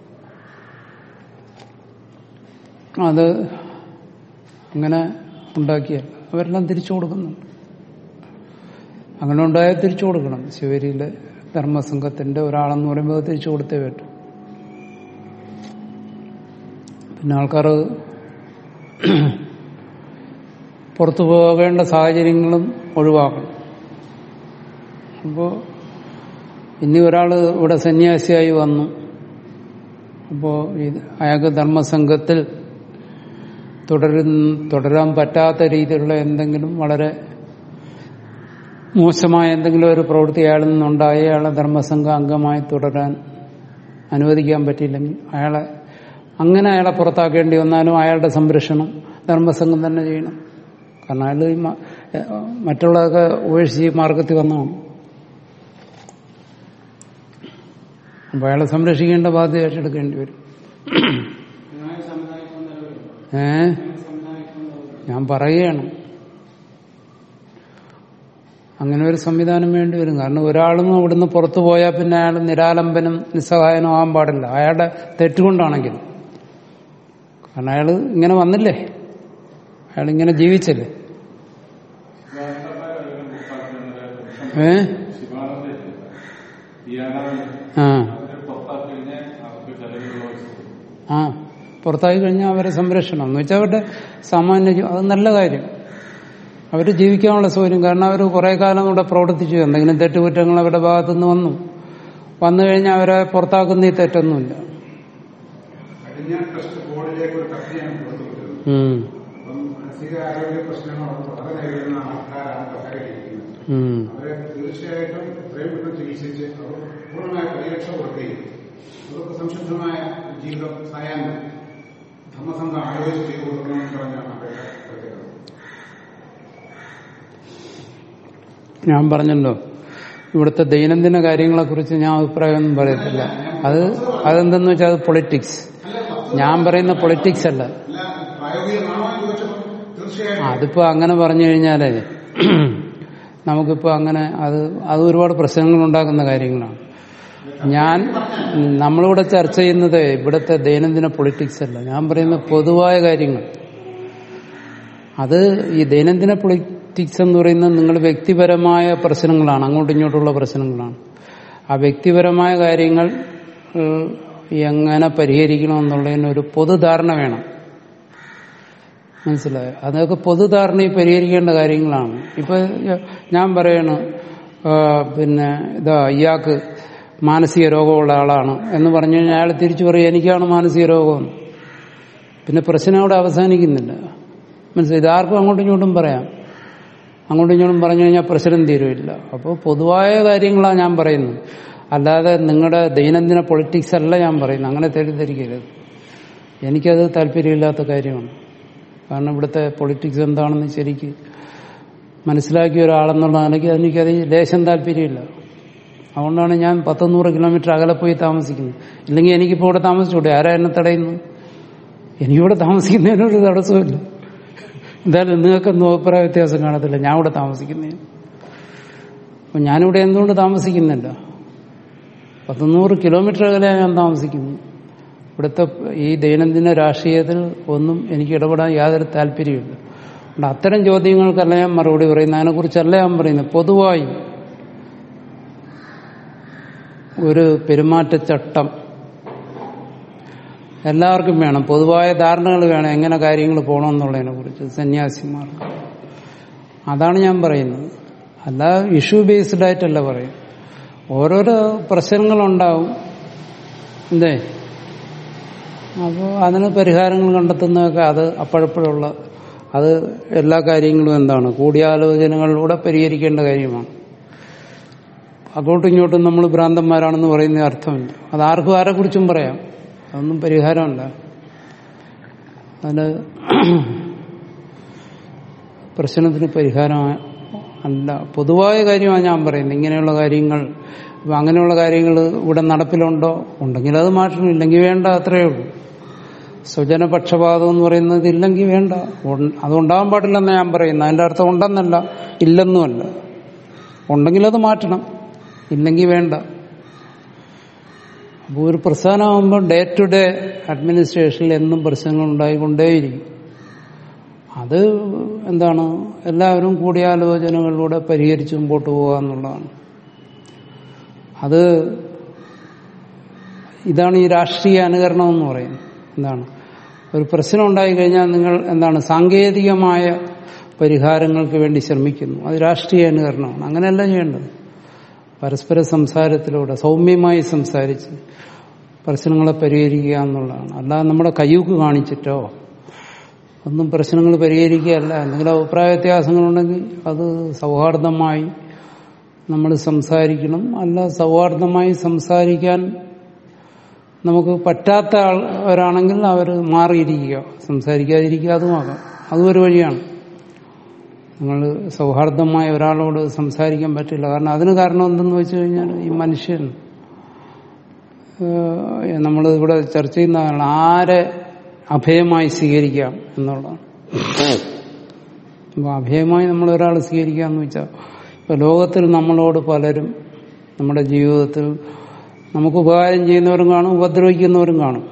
അത് അങ്ങനെ ഉണ്ടാക്കിയല്ല അവരെല്ലാം തിരിച്ചു കൊടുക്കുന്നുണ്ട് അങ്ങനെ ഉണ്ടായാൽ തിരിച്ചു കൊടുക്കണം ശിവരിയിലെ ധർമ്മസംഘത്തിന്റെ ഒരാളെന്ന് പറയുമ്പോൾ അത് തിരിച്ചു കൊടുത്തേ പറ്റും പിന്നെ ആൾക്കാർ പുറത്തു പോകേണ്ട സാഹചര്യങ്ങളും ഒഴിവാക്കണം അപ്പോൾ ഇനി ഒരാൾ ഇവിടെ സന്യാസിയായി വന്നു അപ്പോൾ അയാൾക്ക് ധർമ്മസംഘത്തിൽ തുടരുന്ന തുടരാൻ പറ്റാത്ത രീതിയിലുള്ള എന്തെങ്കിലും വളരെ മോശമായ എന്തെങ്കിലും ഒരു പ്രവൃത്തി അയാളിൽ നിന്നുണ്ടായി അയാളെ ധർമ്മസംഘ അംഗമായി തുടരാൻ അനുവദിക്കാൻ പറ്റിയില്ലെങ്കിൽ അയാളെ അങ്ങനെ അയാളെ പുറത്താക്കേണ്ടി വന്നാലും അയാളുടെ സംരക്ഷണം ധർമ്മസംഘം തന്നെ ചെയ്യണം കാരണം അയാൾ ഈ മ- ഏഹ് മറ്റുള്ളതൊക്കെ ഉപേക്ഷിച്ച് ഈ മാർഗത്തിൽ വന്നതാണ് അപ്പൊ അയാളെ സംരക്ഷിക്കേണ്ട ബാധ്യത ഏറ്റെടുക്കേണ്ടി വരും അങ്ങനെ സമുദായം നിലവിലുണ്ടോ ഏ സമുദായം ഞാൻ പറയുകയാണ് അങ്ങനെ ഒരു സംവിധാനം വേണ്ടി വരും കാരണം ഒരാളും ഇവിടുന്ന് പുറത്തു പോയാൽ പിന്നെ അയാൾ നിരാലംബനും നിസ്സഹായനും ആകാൻ പാടില്ല അയാളുടെ തെറ്റുകൊണ്ടാണെങ്കിൽ കാരണം അയാൾ ഇങ്ങനെ വന്നില്ലേ അയാൾ ഇങ്ങനെ ജീവിച്ചല്ലേ ഏ ആ ആ പുറത്തായി കഴിഞ്ഞാൽ അവരെ സംരക്ഷണം എന്ന് വെച്ചാൽ അവരുടെ സാമാന്യ ജീ- അത് നല്ല കാര്യം അവർ ജീവിക്കാനുള്ള സൗകര്യം കാരണം അവർ കുറെ കാലം ഇവിടെ പ്രവർത്തിച്ചു എന്തെങ്കിലും തെറ്റുകുറ്റങ്ങൾ അവരുടെ ഭാഗത്തുനിന്ന് വന്നു വന്നു കഴിഞ്ഞാൽ അവരെ പുറത്താക്കുന്ന ഈ തെറ്റൊന്നുമില്ല കഴിഞ്ഞ ട്രസ്റ്റ് ബോർഡിലേക്ക് ഒരു കത്ത് ഞാൻ കൊടുത്തുവിട്ടത് ഉം. അപ്പം മാനസിക ആരോഗ്യ പ്രശ്നങ്ങൾ വളരെ നേരിടുന്ന ആൾക്കാരാണ് കഥകരിക്കുന്നത് ഉം. അവരെ തീർച്ചയായിട്ടും എത്രയും പെട്ടെന്ന് ചികിത്സിച്ച് അവർ പൂർണ്ണമായ പരിരക്ഷ കൊടുക്കുകയും അവർക്ക് സംശുദ്ധമായ ജീവിതം സായാഹ്നം ധർമ്മസംഘം ആലോചിച്ച് ചെയ്തു കൊടുക്കണമെന്ന് പറഞ്ഞാണ് അവരുടെ പ്രത്യേകത ഞാൻ പറഞ്ഞല്ലോ ഇവിടുത്തെ ദൈനംദിന കാര്യങ്ങളെക്കുറിച്ച് ഞാൻ അഭിപ്രായമൊന്നും പറയത്തില്ല അത് അതെന്തെന്ന് വെച്ചാൽ അത് പൊളിറ്റിക്സ് ഞാൻ പറയുന്ന പൊളിറ്റിക്സ് അല്ല അല്ല പ്രായോഗികമാണോ എന്ന് ചോദിച്ചപ്പോൾ തീർച്ചയായിട്ടും അതിപ്പോ അങ്ങനെ പറഞ്ഞു കഴിഞ്ഞാലേ നമുക്കിപ്പോ അങ്ങനെ അത് അത് ഒരുപാട് പ്രശ്നങ്ങൾ ഉണ്ടാക്കുന്ന കാര്യങ്ങളാണ് ഞാൻ നമ്മളിവിടെ ചർച്ച ചെയ്യുന്നത് ഇവിടുത്തെ ദൈനംദിന പൊളിറ്റിക്സ് അല്ല ഞാൻ പറയുന്ന പൊതുവായ കാര്യങ്ങൾ അത് ഈ ദൈനംദിന പൊളിറ്റിക്സ് എന്ന് പറയുന്നത് നിങ്ങൾ വ്യക്തിപരമായ പ്രശ്നങ്ങളാണ് അങ്ങോട്ടും ഇങ്ങോട്ടുള്ള പ്രശ്നങ്ങളാണ് ആ വ്യക്തിപരമായ കാര്യങ്ങൾ ഏഹ്, എങ്ങനെ പരിഹരിക്കണമെന്നുള്ളതിന് ഒരു പൊതുധാരണ വേണം മനസ്സിലായോ അതൊക്കെ പൊതുധാരണയിൽ പരിഹരിക്കേണ്ട കാര്യങ്ങളാണ് ഇപ്പൊ ഞാൻ പറയണു ആ, പിന്നെ ഇതാ ഇയാൾക്ക് മാനസിക രോഗമുള്ള ആളാണ് എന്ന് പറഞ്ഞു കഴിഞ്ഞാൽ അയാൾ തിരിച്ചു പറയും എനിക്കാണ് മാനസിക രോഗം പിന്നെ പ്രശ്നം അവിടെ അവസാനിക്കുന്നില്ല മനസ്സിലായി ഇതാർക്കും അങ്ങോട്ടും ഇങ്ങോട്ടും പറയാം അങ്ങോട്ടും ഇങ്ങോട്ടും പറഞ്ഞു കഴിഞ്ഞാൽ പ്രശ്നം തീരുമില്ല അപ്പോൾ പൊതുവായ കാര്യങ്ങളാണ് ഞാൻ പറയുന്നത് അല്ലാതെ നിങ്ങളുടെ ദൈനംദിന പൊളിറ്റിക്സ് അല്ല ഞാൻ പറയുന്നത് അങ്ങനെ തെറ്റിദ്ധരിക്കരുത് എനിക്കത് താല്പര്യമില്ലാത്ത കാര്യമാണ് കാരണം ഇവിടുത്തെ പൊളിറ്റിക്സ് എന്താണെന്ന് ശരിക്ക് മനസ്സിലാക്കിയ ഒരാളെന്നുള്ള നിലയ്ക്ക് എനിക്കത് ലേശം താല്പര്യമില്ല അതുകൊണ്ടാണ് ഞാൻ പത്തുനൂറ് കിലോമീറ്റർ അകലെ പോയി താമസിക്കുന്നത് ഇല്ലെങ്കിൽ എനിക്കിപ്പോൾ ഇവിടെ താമസിച്ചൂടെ ആരാ എന്നെ തടയുന്നു എനിക്കിവിടെ താമസിക്കുന്നതിനൊരു തടസ്സമില്ല എന്തായാലും നിങ്ങൾക്കൊന്നും അഭിപ്രായ വ്യത്യാസം കാണത്തില്ല ഞാൻ ഇവിടെ താമസിക്കുന്നതിന് അപ്പൊ ഞാനിവിടെ എന്തുകൊണ്ട് താമസിക്കുന്നില്ല പത്തുനൂറ് കിലോമീറ്റർ അകലെ ഞാൻ താമസിക്കുന്നു ഇവിടുത്തെ ഈ ദൈനംദിന രാഷ്ട്രീയത്തിൽ ഒന്നും എനിക്ക് ഇടപെടാൻ യാതൊരു താല്പര്യമില്ല അതുകൊണ്ട് അത്തരം ചോദ്യങ്ങൾക്കല്ല ഞാൻ മറുപടി പറയുന്നത് അതിനെക്കുറിച്ചല്ല ഞാൻ പറയുന്നത് പൊതുവായി ഒരു പെരുമാറ്റച്ചട്ടം എല്ലാവർക്കും വേണം പൊതുവായ ധാരണകൾ വേണം എങ്ങനെ കാര്യങ്ങൾ പോകണമെന്നുള്ളതിനെ കുറിച്ച് സന്യാസിമാർക്ക് അതാണ് ഞാൻ പറയുന്നത് അല്ല ഇഷ്യൂ ബേസ്ഡ് ആയിട്ടല്ല പറയും ഓരോരോ പ്രശ്നങ്ങളുണ്ടാവും എന്തേ അപ്പോൾ അതിന് പരിഹാരങ്ങൾ കണ്ടെത്തുന്നതൊക്കെ അത് അപ്പോഴപ്പോഴുള്ള അത് എല്ലാ കാര്യങ്ങളും എന്താണ് കൂടിയാലോചനകളിലൂടെ പരിഹരിക്കേണ്ട കാര്യമാണ് അങ്ങോട്ടും ഇങ്ങോട്ടും നമ്മൾ ഭ്രാന്തന്മാരാണെന്ന് പറയുന്ന അർത്ഥമില്ല അത് ആർക്കും ആരെക്കുറിച്ചും പറയാം അതൊന്നും പരിഹാരമല്ല അതിന് പ്രശ്നത്തിന് പരിഹാരം അല്ല പൊതുവായ കാര്യമാണ് ഞാൻ പറയുന്നത് ഇങ്ങനെയുള്ള കാര്യങ്ങൾ ഇപ്പൊ അങ്ങനെയുള്ള കാര്യങ്ങൾ ഇവിടെ നടപ്പിലുണ്ടോ ഉണ്ടെങ്കിൽ അത് മാറ്റണം ഇല്ലെങ്കിൽ വേണ്ട അത്രയേ ഉള്ളൂ സ്വജനപക്ഷപാതം എന്ന് പറയുന്നത് ഇല്ലെങ്കിൽ വേണ്ട ഉൺ- അതുണ്ടാകാൻ പാടില്ലെന്ന് ഞാൻ പറയുന്നത് അതിന്റെ അർത്ഥം ഉണ്ടെന്നല്ല ഇല്ലെന്നുമല്ല ഉണ്ടെങ്കിൽ അത് മാറ്റണം ഇല്ലെങ്കിൽ വേണ്ട അപ്പോൾ ഒരു പ്രസ്ഥാനമാകുമ്പോൾ ഡേ ടു ഡേ അഡ്മിനിസ്ട്രേഷനിൽ എന്നും പ്രശ്നങ്ങൾ ഉണ്ടായിക്കൊണ്ടേയിരിക്കും അത് എന്താണ് എല്ലാവരും കൂടിയാലോചനകളിലൂടെ പരിഹരിച്ച് മുമ്പോട്ട് പോകുക എന്നുള്ളതാണ് അത് ഇതാണ് ഈ രാഷ്ട്രീയ അനുകരണം എന്ന് പറയുന്നത് എന്താണ് ഒരു പ്രശ്നം ഉണ്ടായി കഴിഞ്ഞാൽ നിങ്ങൾ എന്താണ് സാങ്കേതികമായ പരിഹാരങ്ങൾക്ക് വേണ്ടി ശ്രമിക്കുന്നു അത് രാഷ്ട്രീയ അനുകരണമാണ് അങ്ങനെയല്ല ചെയ്യേണ്ടത് പരസ്പര സംസാരത്തിലൂടെ സൗമ്യമായി സംസാരിച്ച് പ്രശ്നങ്ങളെ പരിഹരിക്കുക എന്നുള്ളതാണ് അല്ലാതെ നമ്മുടെ കയ്യൂക്ക് കാണിച്ചിട്ടോ ഒന്നും പ്രശ്നങ്ങൾ പരിഹരിക്കുകയല്ല എന്തെങ്കിലും അഭിപ്രായ വ്യത്യാസങ്ങളുണ്ടെങ്കിൽ അത് സൗഹാർദ്ദമായി നമ്മൾ സംസാരിക്കണം അല്ല സൗഹാർദ്ദമായി സംസാരിക്കാൻ നമുക്ക് പറ്റാത്ത ആൾവരാണെങ്കിൽ അവർ മാറിയിരിക്കുക സംസാരിക്കാതിരിക്കുക അതുമാകാം അതും ഒരു വഴിയാണ് നിങ്ങൾ സൗഹാർദ്ദമായ ഒരാളോട് സംസാരിക്കാൻ പറ്റില്ല കാരണം അതിന് കാരണം എന്തെന്ന് വെച്ച് കഴിഞ്ഞാൽ ഈ മനുഷ്യൻ നമ്മൾ ഇവിടെ ചർച്ച ചെയ്യുന്നതാണ് ആരെ അഭയമായി സ്വീകരിക്കാം എന്നുള്ളതാണ് അപ്പൊ അഭയമായി നമ്മൾ ഒരാൾ സ്വീകരിക്കുക എന്ന് വെച്ചാൽ ഇപ്പൊ ലോകത്തിൽ നമ്മളോട് പലരും നമ്മുടെ ജീവിതത്തിൽ നമുക്ക് ഉപകാരം ചെയ്യുന്നവരും കാണും ഉപദ്രവിക്കുന്നവരും കാണും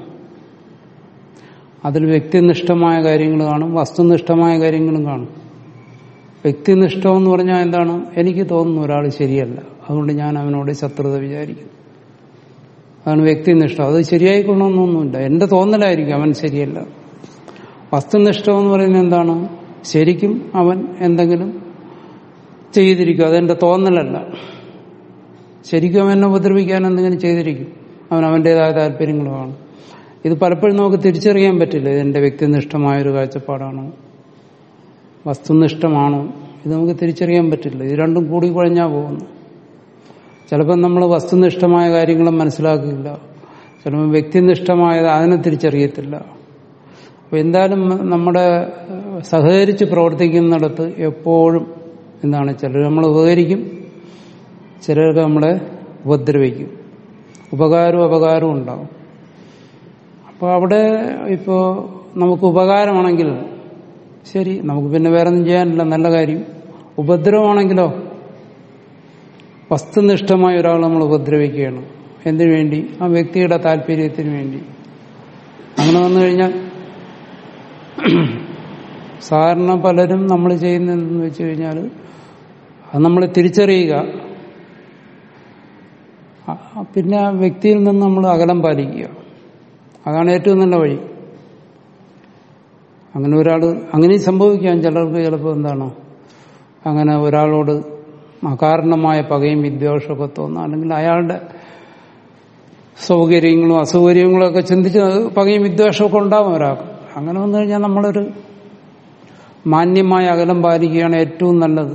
അതിൽ വ്യക്തിനിഷ്ഠമായ കാര്യങ്ങൾ കാണും വസ്തുനിഷ്ഠമായ കാര്യങ്ങളും കാണും വ്യക്തിനിഷ്ഠം എന്ന് പറഞ്ഞാൽ എന്താണ് എനിക്ക് തോന്നുന്നു ഒരാൾ ശരിയല്ല അതുകൊണ്ട് ഞാൻ അവനോട് ശത്രുത വിചാരിക്കുന്നു അതാണ് വ്യക്തിനിഷ്ഠം അത് ശരിയായിക്കൊള്ളണമെന്നൊന്നുമില്ല എന്റെ തോന്നലായിരിക്കും അവൻ ശരിയല്ല വസ്തുനിഷ്ഠം എന്ന് പറയുന്നത് എന്താണ് ശരിക്കും അവൻ എന്തെങ്കിലും ചെയ്തിരിക്കും അതെന്റെ തോന്നലല്ല ശരിക്കും അവൻ എന്നെ ഉപദ്രവിക്കാൻ എന്തെങ്കിലും ചെയ്തിരിക്കും അവൻ അവൻ്റെതായ താല്പര്യങ്ങളുമാണ് ഇത് പലപ്പോഴും നമുക്ക് തിരിച്ചറിയാൻ പറ്റില്ല ഇതെന്റെ വ്യക്തിനിഷ്ഠമായൊരു കാഴ്ചപ്പാടാണോ വസ്തുനിഷ്ഠമാണോ ഇത് നമുക്ക് തിരിച്ചറിയാൻ പറ്റില്ല ഇത് രണ്ടും കൂടി കുഴഞ്ഞാൽ പോകുന്നു ചിലപ്പോൾ നമ്മൾ വസ്തുനിഷ്ഠമായ കാര്യങ്ങളും മനസ്സിലാക്കില്ല ചിലപ്പോൾ വ്യക്തിനിഷ്ഠമായത് അതിനെ തിരിച്ചറിയത്തില്ല അപ്പൊ എന്തായാലും നമ്മുടെ സഹകരിച്ച് പ്രവർത്തിക്കുന്നിടത്ത് എപ്പോഴും എന്താണ് ചിലർ നമ്മൾ ഉപകരിക്കും ചിലർക്ക് നമ്മളെ ഉപദ്രവിക്കും ഉപകാരവും അപകാരവും ഉണ്ടാവും അപ്പോൾ അവിടെ ഇപ്പോൾ നമുക്ക് ഉപകാരമാണെങ്കിൽ ശരി നമുക്ക് പിന്നെ വേറെ ഒന്നും ചെയ്യാനില്ല നല്ല കാര്യം ഉപദ്രവമാണെങ്കിലോ വസ്തുനിഷ്ഠമായ ഒരാൾ നമ്മൾ ഉപദ്രവിക്കുകയാണ് എന്തിനു വേണ്ടി ആ വ്യക്തിയുടെ താല്പര്യത്തിന് വേണ്ടി അങ്ങനെ വന്നു കഴിഞ്ഞാൽ സാധാരണ പലരും നമ്മൾ ചെയ്യുന്നതെന്ന് വെച്ച് കഴിഞ്ഞാൽ അത് നമ്മൾ തിരിച്ചറിയുക ആ- പിന്നെ ആ വ്യക്തിയിൽ നിന്ന് നമ്മൾ അകലം പാലിക്കുക അതാണ് ഏറ്റവും നല്ല വഴി അങ്ങനെ ഒരാൾ അങ്ങനെയും സംഭവിക്കാം ചിലർക്ക് ചിലപ്പോൾ എന്താണ് അങ്ങനെ ഒരാളോട് അകാരണമായ പകയും വിദ്വേഷമൊക്കെ തോന്നുക അല്ലെങ്കിൽ അയാളുടെ സൗകര്യങ്ങളും അസൗകര്യങ്ങളും ഒക്കെ ചിന്തിച്ച് അത് പകയും വിദ്വേഷമൊക്കെ ഉണ്ടാവും ഒരാൾക്ക് അങ്ങനെ വന്നു കഴിഞ്ഞാൽ നമ്മളൊരു മാന്യമായ അകലം പാലിക്കുകയാണ് ഏറ്റവും നല്ലത്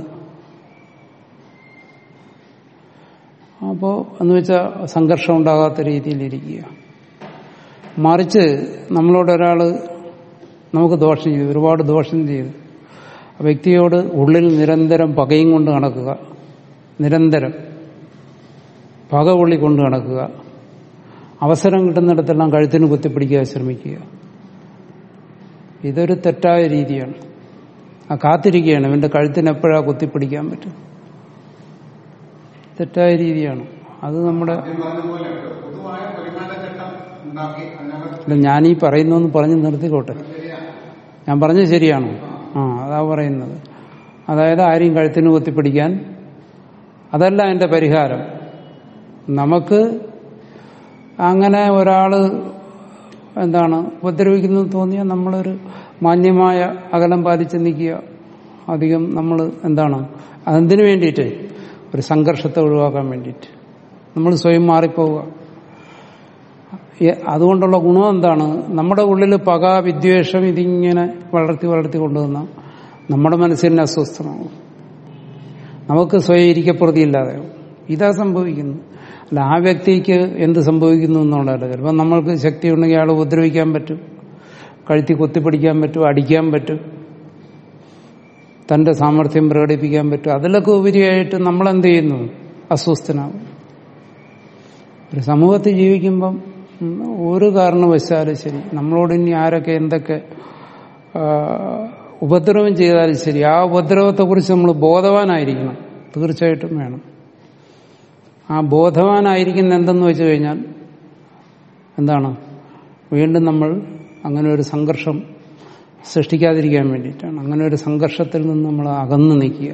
അപ്പോൾ എന്ന് വെച്ചാൽ സംഘർഷം ഉണ്ടാകാത്ത രീതിയിലിരിക്കുക മറിച്ച് നമ്മളോട് ഒരാൾ നമുക്ക് ദോഷം ചെയ്തു ഒരുപാട് ദോഷം ചെയ്തു ആ വ്യക്തിയോട് ഉള്ളിൽ നിരന്തരം പകയും കൊണ്ട് നടക്കുക നിരന്തരം പക ഉള്ളി കൊണ്ട് നടക്കുക അവസരം കിട്ടുന്നിടത്തെല്ലാം കഴുത്തിന് കുത്തിപ്പിടിക്കാൻ ശ്രമിക്കുക ഇതൊരു തെറ്റായ രീതിയാണ് ആ കാത്തിരിക്കുകയാണ് ഇവന്റെ കഴുത്തിന് എപ്പോഴാ കുത്തിപ്പിടിക്കാൻ പറ്റും തെറ്റായ രീതിയാണ് അത് നമ്മുടെ ആദ്യം പറഞ്ഞ പോലെ ഒരു പൊതുവായ പെരുമാറ്റച്ചട്ടം ഉണ്ടാക്കി അതിനകത്ത് അല്ല ഞാനീ പറയുന്നൊന്ന് പറഞ്ഞ് നിർത്തിക്കോട്ടെ ശരിയാണ് ഞാൻ പറഞ്ഞത് ശരിയാണോ ആ അതാ പറയുന്നത് അതായത് ആരെയും കഴുത്തിന് കുത്തിപ്പിടിക്കാൻ അതല്ല എന്റെ പരിഹാരം നമുക്ക് അങ്ങനെ ഒരാള് എന്താണ് ഉപദ്രവിക്കുന്നത് തോന്നിയാൽ നമ്മളൊരു മാന്യമായ അകലം പാലിച്ച് നിൽക്കുക അധികം നമ്മൾ എന്താണ് അതെന്തിനു വേണ്ടിയിട്ട് ഒരു സംഘർഷത്തെ ഒഴിവാക്കാൻ വേണ്ടിയിട്ട് നമ്മൾ സ്വയം മാറിപ്പോവുക ഈ- അതുകൊണ്ടുള്ള ഗുണം എന്താണ് നമ്മുടെ ഉള്ളിൽ പക വിദ്വേഷം ഇതിങ്ങനെ വളർത്തി വളർത്തി കൊണ്ടുവന്ന നമ്മുടെ മനസ്സിന് അസ്വസ്ഥമാകും നമുക്ക് സ്വയം ഇരിക്കപ്രതിയില്ലാതെയാവും ഇതാ സംഭവിക്കുന്നത് അല്ല ആ വ്യക്തിക്ക് എന്ത് സംഭവിക്കുന്നു എന്നുള്ളതല്ല ചിലപ്പോൾ നമ്മൾക്ക് ശക്തി ഉണ്ടെങ്കിൽ അയാളെ ഉപദ്രവിക്കാൻ പറ്റും കഴുത്തി കുത്തിപ്പിടിക്കാൻ പറ്റും അടിക്കാൻ പറ്റും തന്റെ സാമർഥ്യം പ്രകടിപ്പിക്കാൻ പറ്റും അതിലൊക്കെ ഉപരിയായിട്ട് നമ്മൾ എന്ത് ചെയ്യുന്നു അസ്വസ്ഥനാകും ഒരു സമൂഹത്തിൽ ജീവിക്കുമ്പം ഉം, ഒരു കാരണവശാലും ശരി നമ്മളോട് ഇനി ആരൊക്കെ എന്തൊക്കെ ആ, ഉപദ്രവം ചെയ്താലും ശരി ആ ഉപദ്രവത്തെക്കുറിച്ച് നമ്മൾ ബോധവാനായിരിക്കണം തീർച്ചയായിട്ടും വേണം ആ ബോധവാനായിരിക്കുന്ന എന്തെന്ന് വെച്ച് കഴിഞ്ഞാൽ എന്താണ് വീണ്ടും നമ്മൾ അങ്ങനെ ഒരു സംഘർഷം സൃഷ്ടിക്കാതിരിക്കാൻ വേണ്ടിയിട്ടാണ് അങ്ങനെ ഒരു സംഘർഷത്തിൽ നിന്ന് നമ്മൾ അകന്നു നിൽക്കുക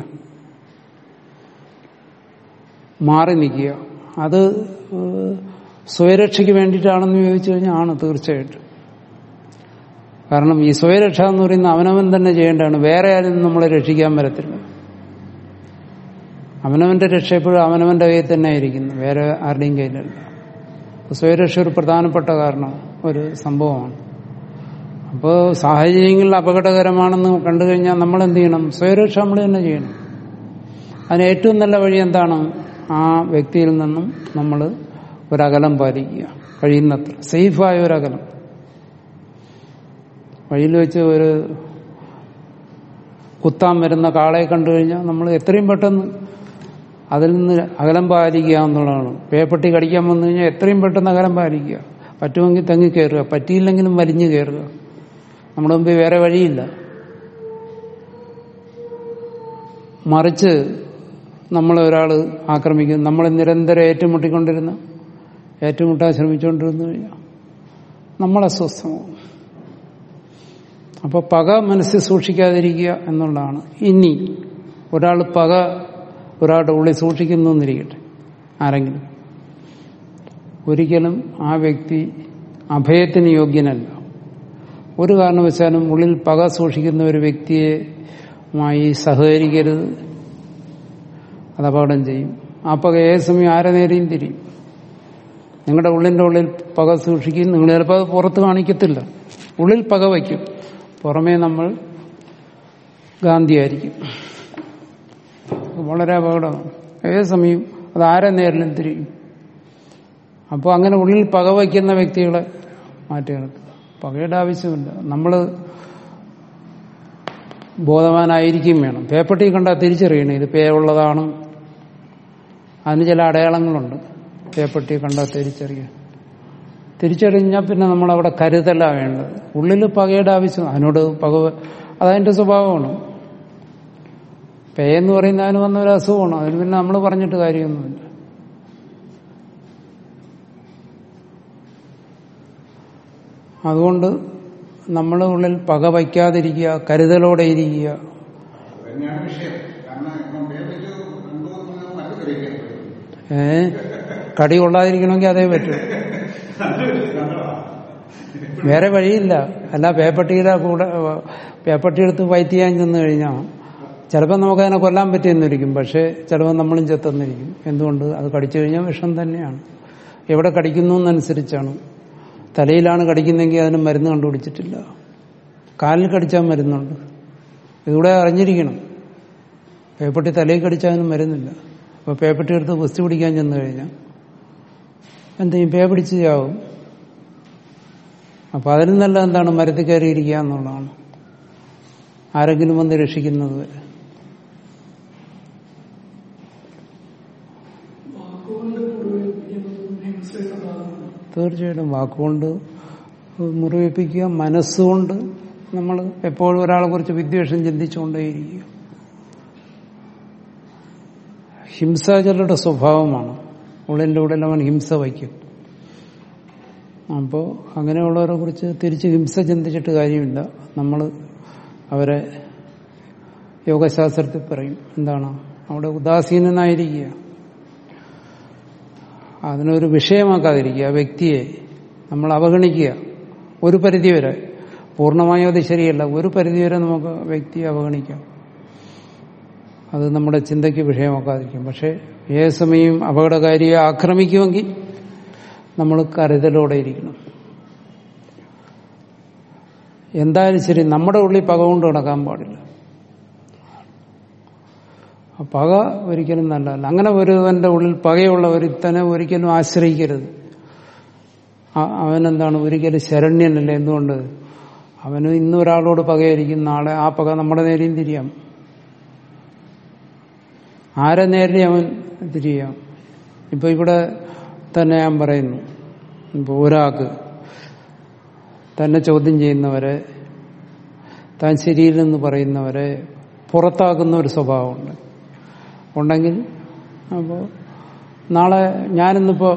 മാറി നിൽക്കുക അത് ഏഹ്, സ്വയരക്ഷയ്ക്ക് വേണ്ടിയിട്ടാണെന്ന് ചോദിച്ചു കഴിഞ്ഞാൽ ആണ് തീർച്ചയായിട്ടും കാരണം ഈ സ്വയരക്ഷ എന്ന് പറയുന്ന അവനവൻ തന്നെ ചെയ്യേണ്ടതാണ് വേറെ ആരും നമ്മളെ രക്ഷിക്കാൻ വരത്തില്ല അവനവന്റെ രക്ഷ എപ്പോഴും അവനവന്റെ കയ്യിൽ തന്നെ ആയിരിക്കുന്നു വേറെ ആരുടെയും കയ്യിലല്ല സ്വയരക്ഷ ഒരു പ്രധാനപ്പെട്ട കാരണം ഒരു സംഭവമാണ് അപ്പോൾ സാഹചര്യങ്ങളിൽ അപകടകരമാണെന്ന് കണ്ടു കഴിഞ്ഞാൽ നമ്മൾ എന്ത് ചെയ്യണം സ്വയരക്ഷ നമ്മൾ തന്നെ ചെയ്യണം അതിന് ഏറ്റവും നല്ല വഴി എന്താണ് ആ വ്യക്തിയിൽ നിന്നും നമ്മൾ ഒരകലം പാലിക്കുക കഴിയുന്നത്ര സേഫായ ഒരകലം വഴിയിൽ വെച്ച് ഒരു കുത്താൻ വരുന്ന കാളയെ കണ്ടു കഴിഞ്ഞാൽ നമ്മൾ എത്രയും പെട്ടെന്ന് അതിൽ നിന്ന് അകലം പാലിക്കുക എന്നുള്ളതാണ് പേപ്പട്ടി കടിക്കാൻ വന്നു കഴിഞ്ഞാൽ എത്രയും പെട്ടെന്ന് അകലം പാലിക്കുക പറ്റുമെങ്കിൽ തെങ്ങി കയറുക പറ്റിയില്ലെങ്കിലും വലിഞ്ഞു കയറുക നമ്മുടെ മുമ്പിൽ വേറെ വഴിയില്ല മറിച്ച് നമ്മളെ ഒരാൾ ആക്രമിക്കും നമ്മൾ നിരന്തരം ഏറ്റുമുട്ടിക്കൊണ്ടിരുന്ന ഏറ്റുമുട്ടാൻ ശ്രമിച്ചുകൊണ്ടിരുന്നു കഴിഞ്ഞാൽ നമ്മൾ അസ്വസ്ഥമാവും അപ്പോൾ പക മനസ്സിൽ സൂക്ഷിക്കാതിരിക്കുക എന്നുള്ളതാണ് ഇനി ഒരാൾ പക ഒരാളുടെ ഉള്ളിൽ സൂക്ഷിക്കുന്നു എന്നിരിക്കട്ടെ ആരെങ്കിലും ഒരിക്കലും ആ വ്യക്തി അഭയത്തിന് യോഗ്യനല്ല ഒരു കാരണവശാലും ഉള്ളിൽ പക സൂക്ഷിക്കുന്ന ഒരു വ്യക്തിയുമായി സഹകരിക്കരുത് അത് അപകടം ചെയ്യും ആ പക ഏത് സമയം ആരെ നേരെയും തിരിയും നിങ്ങളുടെ ഉള്ളിന്റെ ഉള്ളിൽ പക സൂക്ഷിക്കും നിങ്ങൾ ചിലപ്പോൾ അത് പുറത്ത് കാണിക്കത്തില്ല ഉള്ളിൽ പക വയ്ക്കും പുറമേ നമ്മൾ ഗാന്ധിയായിരിക്കും വളരെ അപകടമാണ് ഏത് സമയം അത് ആരെ നേരിലും തിരിയും അപ്പോൾ അങ്ങനെ ഉള്ളിൽ പക വയ്ക്കുന്ന വ്യക്തികളെ മാറ്റി നിർത്തുക പകയുടെ ആവശ്യമില്ല നമ്മൾ ബോധവാനായിരിക്കും വേണം പേപ്പട്ടി കണ്ടാൽ തിരിച്ചറിയണം ഇത് പേ ഉള്ളതാണ് അതിന് ചില അടയാളങ്ങളുണ്ട് പേപ്പട്ടി കണ്ടാൽ തിരിച്ചറിയാൻ തിരിച്ചറിഞ്ഞാൽ പിന്നെ നമ്മളവിടെ കരുതല വേണ്ടത് ഉള്ളിൽ പകയുടെ ആവശ്യം അതിനോട് പക അതതിന്റെ സ്വഭാവമാണ് പേ എന്ന് പറയുന്ന അതിന് വന്ന ഒരു അസുഖമാണ് അതിന് പിന്നെ നമ്മൾ പറഞ്ഞിട്ട് കാര്യമൊന്നുമില്ല അതുകൊണ്ട് നമ്മുടെ ഉള്ളിൽ പക വയ്ക്കാതിരിക്കുക കരുതലോടെ ഇരിക്കുക അത് തന്നെയാണ് വിഷയം കാരണം ഇപ്പം പേപ്പറ്റ് രണ്ടു മൂന്ന് മരുന്ന് കഴിക്കാൻ പറ്റും ഏ കടി കൊള്ളാതിരിക്കണമെങ്കിൽ അതേ പറ്റൂ വേറെ വഴിയില്ല അല്ല പേപ്പട്ടിയുടെ കൂടെ പേപ്പട്ടി എടുത്ത് ഫൈറ്റ് ചെയ്യാൻ ചെന്ന് കഴിഞ്ഞാൽ ചിലപ്പോൾ നമുക്ക് അതിനെ കൊല്ലാൻ പറ്റിയെന്നിരിക്കും പക്ഷേ ചിലപ്പോൾ നമ്മളും ചെത്തെന്നിരിക്കും എന്തുകൊണ്ട് അത് കടിച്ചു കഴിഞ്ഞാൽ വിഷം തന്നെയാണ് എവിടെ കടിക്കുന്നു എന്നനുസരിച്ചാണ് തലയിലാണ് കടിക്കുന്നെങ്കിൽ അതിന് മരുന്ന് കണ്ടുപിടിച്ചിട്ടില്ല കാലിൽ കടിച്ചാൽ മരുന്നുണ്ട് ഇതുകൂടെ അറിഞ്ഞിരിക്കണം പേപ്പട്ടി തലയിൽ കടിച്ചാൽ അതിന് മരുന്നില്ല അപ്പോൾ പേപ്പട്ടി എടുത്ത് കുസ്തി പിടിക്കാൻ ചെന്ന് കഴിഞ്ഞാൽ എന്ത് ചെയ്യും പേ പിടിച്ച് ചാവും അപ്പൊ അതിൽ നല്ല എന്താണ് മരത്തിൽ കയറിയിരിക്കുക എന്നുള്ളതാണ് ആരെങ്കിലും വന്ന് രക്ഷിക്കുന്നത് വരെ തീർച്ചയായിട്ടും വാക്കുകൊണ്ട് മുറിവേൽപ്പിക്കുക മനസ്സുകൊണ്ട് നമ്മൾ എപ്പോഴും ഒരാളെ കുറിച്ച് വിദ്വേഷം ചിന്തിച്ചുകൊണ്ടേയിരിക്കുക ഹിംസാചരുടെ സ്വഭാവമാണ് ഉള്ളിൻ്റെ ഉള്ളിൽ അവൻ ഹിംസ വയ്ക്കും അപ്പോൾ അങ്ങനെയുള്ളവരെ കുറിച്ച് തിരിച്ച് ഹിംസ ചിന്തിച്ചിട്ട് കാര്യമില്ല നമ്മൾ അവരെ യോഗശാസ്ത്രത്തിൽ പറയും എന്താണ് അവിടെ ഉദാസീനനായിരിക്കുക അതിനൊരു വിഷയമാക്കാതിരിക്കുക ആ വ്യക്തിയെ നമ്മൾ അവഗണിക്കുക ഒരു പരിധിവരെ പൂർണ്ണമായും അത് ശരിയല്ല ഒരു പരിധിവരെ നമുക്ക് വ്യക്തിയെ അവഗണിക്കാം അത് നമ്മുടെ ചിന്തയ്ക്ക് വിഷയമാക്കാതിരിക്കും പക്ഷെ ഏത് സമയം അപകടകാരിയെ ആക്രമിക്കുമെങ്കിൽ നമ്മൾ കരുതലോടെ ഇരിക്കണം എന്തായാലും ശരി നമ്മുടെ ഉള്ളിൽ പക കൊണ്ട് നടക്കാൻ പാടില്ല ആ പക ഒരിക്കലും നല്ലതല്ല അങ്ങനെ ഒരുവന്റെ ഉള്ളിൽ പകയുള്ള ഒരുത്തനെ ഒരിക്കലും ആശ്രയിക്കരുത് ആ- അവനെന്താണ് ഒരിക്കലും ശരണ്യനല്ല എന്തുകൊണ്ട് അവന് ഇന്ന് ഒരാളോട് പകയായിരിക്കും നാളെ ആ പക നമ്മുടെ നേരെയും തിരിയാം ആരെ നേരെ അവൻ തിരിയാം ഇപ്പൊ ഇവിടെ തന്നെ ഞാൻ പറയുന്നു ഇപ്പൊ ഒരാൾക്ക് തന്നെ ചോദ്യം ചെയ്യുന്നവരെ താൻ ശരിയില്ലെന്ന് പറയുന്നവരെ പുറത്താക്കുന്ന ഒരു സ്വഭാവമുണ്ട് ഉണ്ടെങ്കിൽ അപ്പോൾ നാളെ ഞാനിന്നിപ്പോ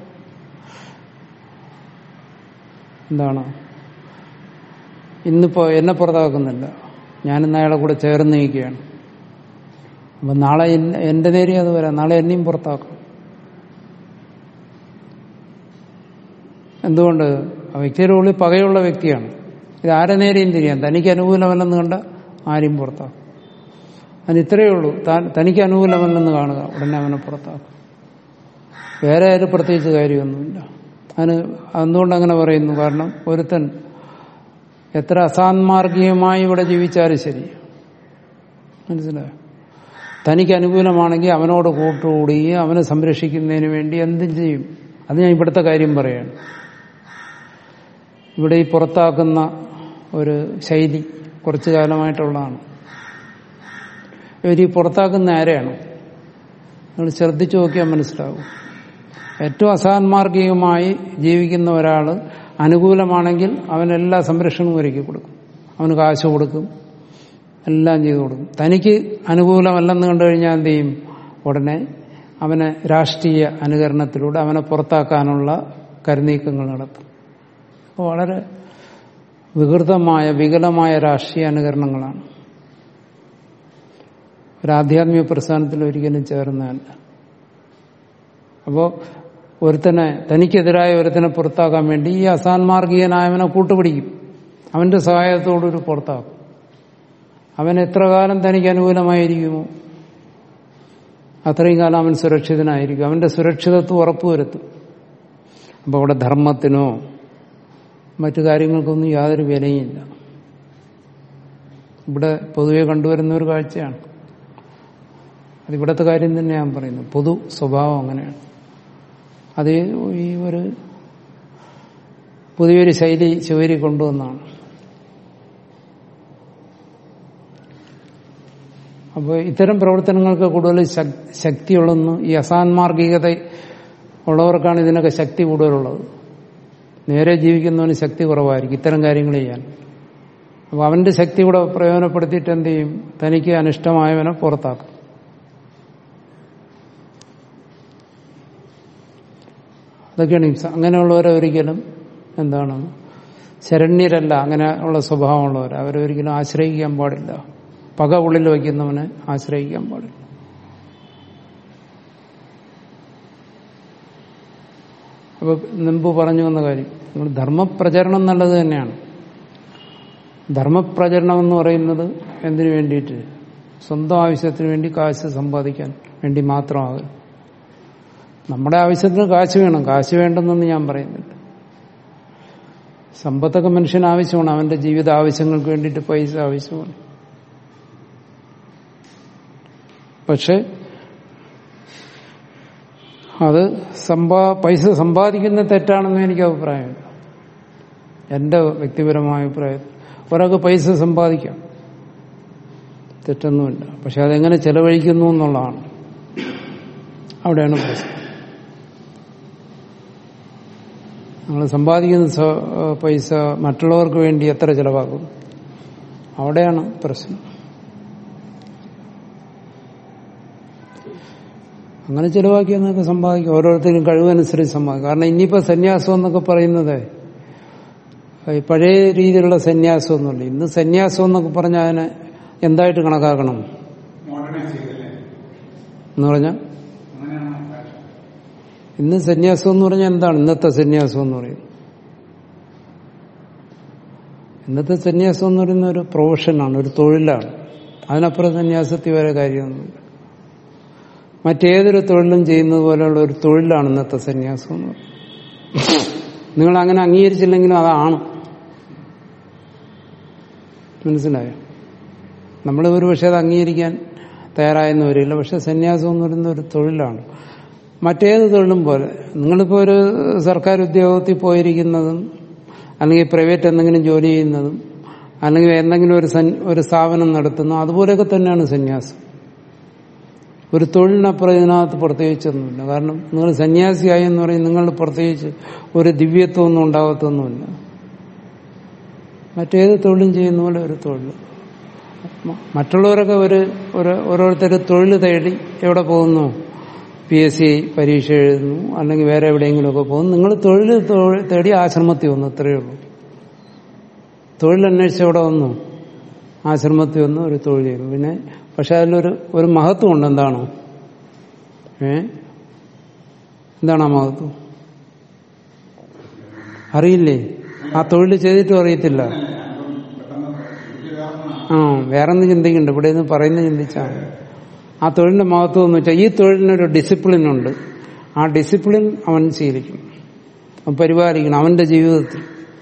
എന്താണ് ഇന്നിപ്പോ എന്നെ പുറത്താക്കുന്നില്ല ഞാനിന്ന് അയാളെ കൂടെ ചേർന്ന് നിൽക്കുകയാണ് അപ്പൊ നാളെ എൻ- എന്റെ നേരെ അത് വരാം നാളെ എന്നെയും പുറത്താക്കും എന്തുകൊണ്ട് ആ വ്യക്തിയുടെ ഉള്ളിൽ പകയുള്ള വ്യക്തിയാണ് ഇത് ആരെ നേരെയും തിരിയാം തനിക്ക് അനുകൂലമല്ലെന്ന് കണ്ട ആരെയും പുറത്താക്കും അതിന് ഇത്രയേ ഉള്ളൂ താൻ തനിക്ക് അനുകൂലമല്ലെന്ന് കാണുക ഉടനെ അവനെ പുറത്താക്കും വേറെ ആരും പ്രത്യേകിച്ച് കാര്യമൊന്നുമില്ല അതിന് എന്തുകൊണ്ട് അങ്ങനെ പറയുന്നു കാരണം ഒരുത്തൻ എത്ര അസാന്മാർഗീയമായി ഇവിടെ ജീവിച്ചാലും ശരി മനസ്സിലായോ തനിക്ക് അനുകൂലമാണെങ്കിൽ അവനോട് കൂട്ടുകൂടുകയും അവനെ സംരക്ഷിക്കുന്നതിന് വേണ്ടി എന്തും ചെയ്യും അത് ഞാൻ ഇവിടുത്തെ കാര്യം പറയാണ് ഇവിടെ ഈ പുറത്താക്കുന്ന ഒരു ശൈലി കുറച്ചു കാലമായിട്ടുള്ളതാണ് ഇവർ ഈ പുറത്താക്കുന്ന ആരെയാണ് നിങ്ങൾ ശ്രദ്ധിച്ചു നോക്കിയാൽ മനസ്സിലാവും ഏറ്റവും അസാന്മാർഗികമായി ജീവിക്കുന്ന ഒരാൾ അനുകൂലമാണെങ്കിൽ അവനെല്ലാ സംരക്ഷണവും ഒരുക്കി കൊടുക്കും അവന് കാശ് കൊടുക്കും എല്ലാം ചെയ്തു കൊടുക്കും തനിക്ക് അനുകൂലമല്ലെന്ന് കണ്ടു കഴിഞ്ഞാൽ എന്ത് ചെയ്യും ഉടനെ അവനെ രാഷ്ട്രീയ അനുകരണത്തിലൂടെ അവനെ പുറത്താക്കാനുള്ള കരുനീക്കങ്ങൾ നടത്തും അപ്പോൾ വളരെ വികൃതമായ വികലമായ രാഷ്ട്രീയ അനുകരണങ്ങളാണ് ഒരു ആധ്യാത്മിക പ്രസ്ഥാനത്തിൽ ഒരിക്കലും ചേർന്നതല്ല അപ്പോൾ ഒരുത്തനെ തനിക്കെതിരായ ഒരുത്തനെ പുറത്താക്കാൻ വേണ്ടി ഈ അസാൻമാർഗീയനായവനെ കൂട്ടുപിടിക്കും അവന്റെ സഹായത്തോടൊരു പുറത്താക്കും അവൻ എത്ര കാലം തനിക്ക് അനുകൂലമായിരിക്കുമോ അത്രയും കാലം അവൻ സുരക്ഷിതനായിരിക്കും അവന്റെ സുരക്ഷിതത്വം ഉറപ്പുവരുത്തും അപ്പോൾ അവിടെ ധർമ്മത്തിനോ മറ്റു കാര്യങ്ങൾക്കൊന്നും യാതൊരു വിലയില്ല ഇവിടെ പൊതുവെ കണ്ടുവരുന്ന ഒരു കാഴ്ചയാണ് അതിവിടുത്തെ കാര്യം തന്നെ ഞാൻ പറയുന്നു പൊതു സ്വഭാവം അങ്ങനെയാണ് അത് ഈ ഒരു പുതിയൊരു ശൈലി ചുവരി കൊണ്ടുവന്നാണ് അപ്പോൾ ഇത്തരം പ്രവർത്തനങ്ങൾക്ക് കൂടുതൽ ശക്തിയുള്ളെന്ന് ഈ അസാൻമാർഗികത ഉള്ളവർക്കാണ് ഇതിനൊക്കെ ശക്തി കൂടുതലുള്ളത് നേരെ ജീവിക്കുന്നവന് ശക്തി കുറവായിരിക്കും ഇത്തരം കാര്യങ്ങൾ ചെയ്യാൻ അപ്പോൾ അവന്റെ ശക്തി കൂടെ പ്രയോജനപ്പെടുത്തിയിട്ട് എന്ത് ചെയ്യും തനിക്ക് അനിഷ്ടമായവനെ പുറത്താക്കും അതൊക്കെയാണ് ഹിംസ അങ്ങനെയുള്ളവരെ ഒരിക്കലും എന്താണ് ശരണ്യരല്ല അങ്ങനെ ഉള്ള സ്വഭാവമുള്ളവർ അവരൊരിക്കലും ആശ്രയിക്കാൻ പാടില്ല പക ഉള്ളിൽ വയ്ക്കുന്നവനെ ആശ്രയിക്കാൻ പാടില്ല അപ്പൊ മുമ്പ് പറഞ്ഞു വന്ന കാര്യം നിങ്ങൾ ധർമ്മപ്രചരണം നല്ലത് തന്നെയാണ് ധർമ്മപ്രചരണം എന്ന് പറയുന്നത് എന്തിനു വേണ്ടിയിട്ട് സ്വന്തം ആവശ്യത്തിന് വേണ്ടി കാശ് സമ്പാദിക്കാൻ വേണ്ടി മാത്രമാകും നമ്മുടെ ആവശ്യത്തിന് കാശ് വേണം കാശ് വേണ്ടെന്നൊന്നും ഞാൻ പറയുന്നില്ല സമ്പത്തൊക്കെ മനുഷ്യന് ആവശ്യമാണ് അവന്റെ ജീവിത ആവശ്യങ്ങൾക്ക് വേണ്ടിയിട്ട് പൈസ ആവശ്യമാണ് പക്ഷെ അത് സമ്പാ പൈസ സമ്പാദിക്കുന്ന തെറ്റാണെന്ന് എനിക്ക് അഭിപ്രായമില്ല എന്റെ വ്യക്തിപരമായ അഭിപ്രായത്തിൽ ഒരാൾക്ക് പൈസ സമ്പാദിക്കാം തെറ്റൊന്നുമില്ല പക്ഷെ അതെങ്ങനെ ചെലവഴിക്കുന്നു എന്നുള്ളതാണ് അവിടെയാണ് പ്രശ്നം നമ്മൾ സമ്പാദിക്കുന്ന പൈസ മറ്റുള്ളവർക്ക് വേണ്ടി എത്ര ചെലവാക്കും അവിടെയാണ് പ്രശ്നം അങ്ങനെ ചെലവാക്കിയാൽ നിങ്ങൾക്ക് സമ്പാദിക്കും ഓരോരുത്തരും കഴിവനുസരിച്ച് സമ്പാദിക്കും കാരണം ഇനിയിപ്പോ സന്യാസം എന്നൊക്കെ പറയുന്നത് ഈ പഴയ രീതിയിലുള്ള സന്യാസം ഒന്നുമില്ല ഇന്ന് സന്യാസം എന്നൊക്കെ പറഞ്ഞാൽ അതിനെ എന്തായിട്ട് കണക്കാക്കണം മോഡേണൈസ് ചെയ്തല്ലേ എന്ന് പറഞ്ഞാൽ അങ്ങനെയാണ് fashion. ഇന്ന് സന്യാസം എന്ന് പറഞ്ഞാൽ എന്താണ് ഇന്നത്തെ സന്യാസം എന്ന് പറയുന്നത് ഇന്നത്തെ സന്യാസം എന്ന് പറയുന്ന ഒരു പ്രൊഫഷനാണ് ഒരു തൊഴിലാണ് അതിനപ്പുറം സന്യാസത്തിൽ വരെ കാര്യമൊന്നുമില്ല മറ്റേതൊരു തൊഴിലും ചെയ്യുന്നത് പോലെയുള്ള ഒരു തൊഴിലാണ് ഇന്നത്തെ സന്യാസം എന്ന് പറയുന്നത് നിങ്ങൾ അങ്ങനെ അംഗീകരിച്ചില്ലെങ്കിലും അതാണ് മനസ്സിലായോ നമ്മൾ ഒരു പക്ഷേ അത് അംഗീകരിക്കാൻ തയ്യാറായെന്ന് വരില്ല പക്ഷെ സന്യാസം എന്ന് പറയുന്ന ഒരു തൊഴിലാണ് മറ്റേത് തൊഴിലും പോലെ നിങ്ങളിപ്പോൾ ഒരു സർക്കാർ ഉദ്യോഗത്തിൽ പോയിരിക്കുന്നതും അല്ലെങ്കിൽ പ്രൈവറ്റ് എന്തെങ്കിലും ജോലി ചെയ്യുന്നതും അല്ലെങ്കിൽ എന്തെങ്കിലും ഒരു സൻ- ഒരു സ്ഥാപനം നടത്തുന്നു അതുപോലെയൊക്കെ തന്നെയാണ് സന്യാസം ഒരു തൊഴിലിനപ്പുറം ഇതിനകത്ത് പ്രത്യേകിച്ചൊന്നുമില്ല കാരണം നിങ്ങൾ സന്യാസിയായി എന്ന് പറയും നിങ്ങൾ പ്രത്യേകിച്ച് ഒരു ദിവ്യത്വമൊന്നും ഉണ്ടാകത്തൊന്നുമില്ല മറ്റേത് തൊഴിലും ചെയ്യുന്ന പോലെ ഒരു തൊഴിൽ മ- മറ്റുള്ളവരൊക്കെ ഒരു ഒരു- ഓരോരുത്തർ തൊഴിൽ തേടി എവിടെ പോകുന്നു പി എസ് സി പരീക്ഷ എഴുതുന്നു അല്ലെങ്കിൽ വേറെ എവിടെയെങ്കിലുമൊക്കെ പോകുന്നു നിങ്ങൾ തൊഴിൽ തൊഴി- തേടി ആശ്രമത്തിൽ വന്നു അത്രയേ ഉള്ളൂ തൊഴിൽ അന്വേഷിച്ച് എവിടെ വന്നു ആശ്രമത്തിൽ വന്നു ഒരു തൊഴിൽ ചെയ്തു പിന്നെ പക്ഷെ അതിലൊരു ഒരു മഹത്വം ഉണ്ട് എന്താണ് ഏ എന്താണ് ആ മഹത്വം അറിയില്ലേ ആ തൊഴിൽ ചെയ്തിട്ടും അറിയത്തില്ല ആ വേറെ ഒന്നും ചിന്തിക്കണ്ട ഇവിടെ നിന്ന് പറയുന്നത് ചിന്തിച്ചാൽ മതി. ആ തൊഴിലിന്റെ മഹത്വം എന്ന് വെച്ചാൽ ഈ തൊഴിലിനൊരു ഡിസിപ്ലിൻ ഉണ്ട് ആ ഡിസിപ്ലിൻ അവൻ ശീലിക്കും അവൻ പരിപാലിക്കണം അവന്റെ ജീവിതത്തിൽ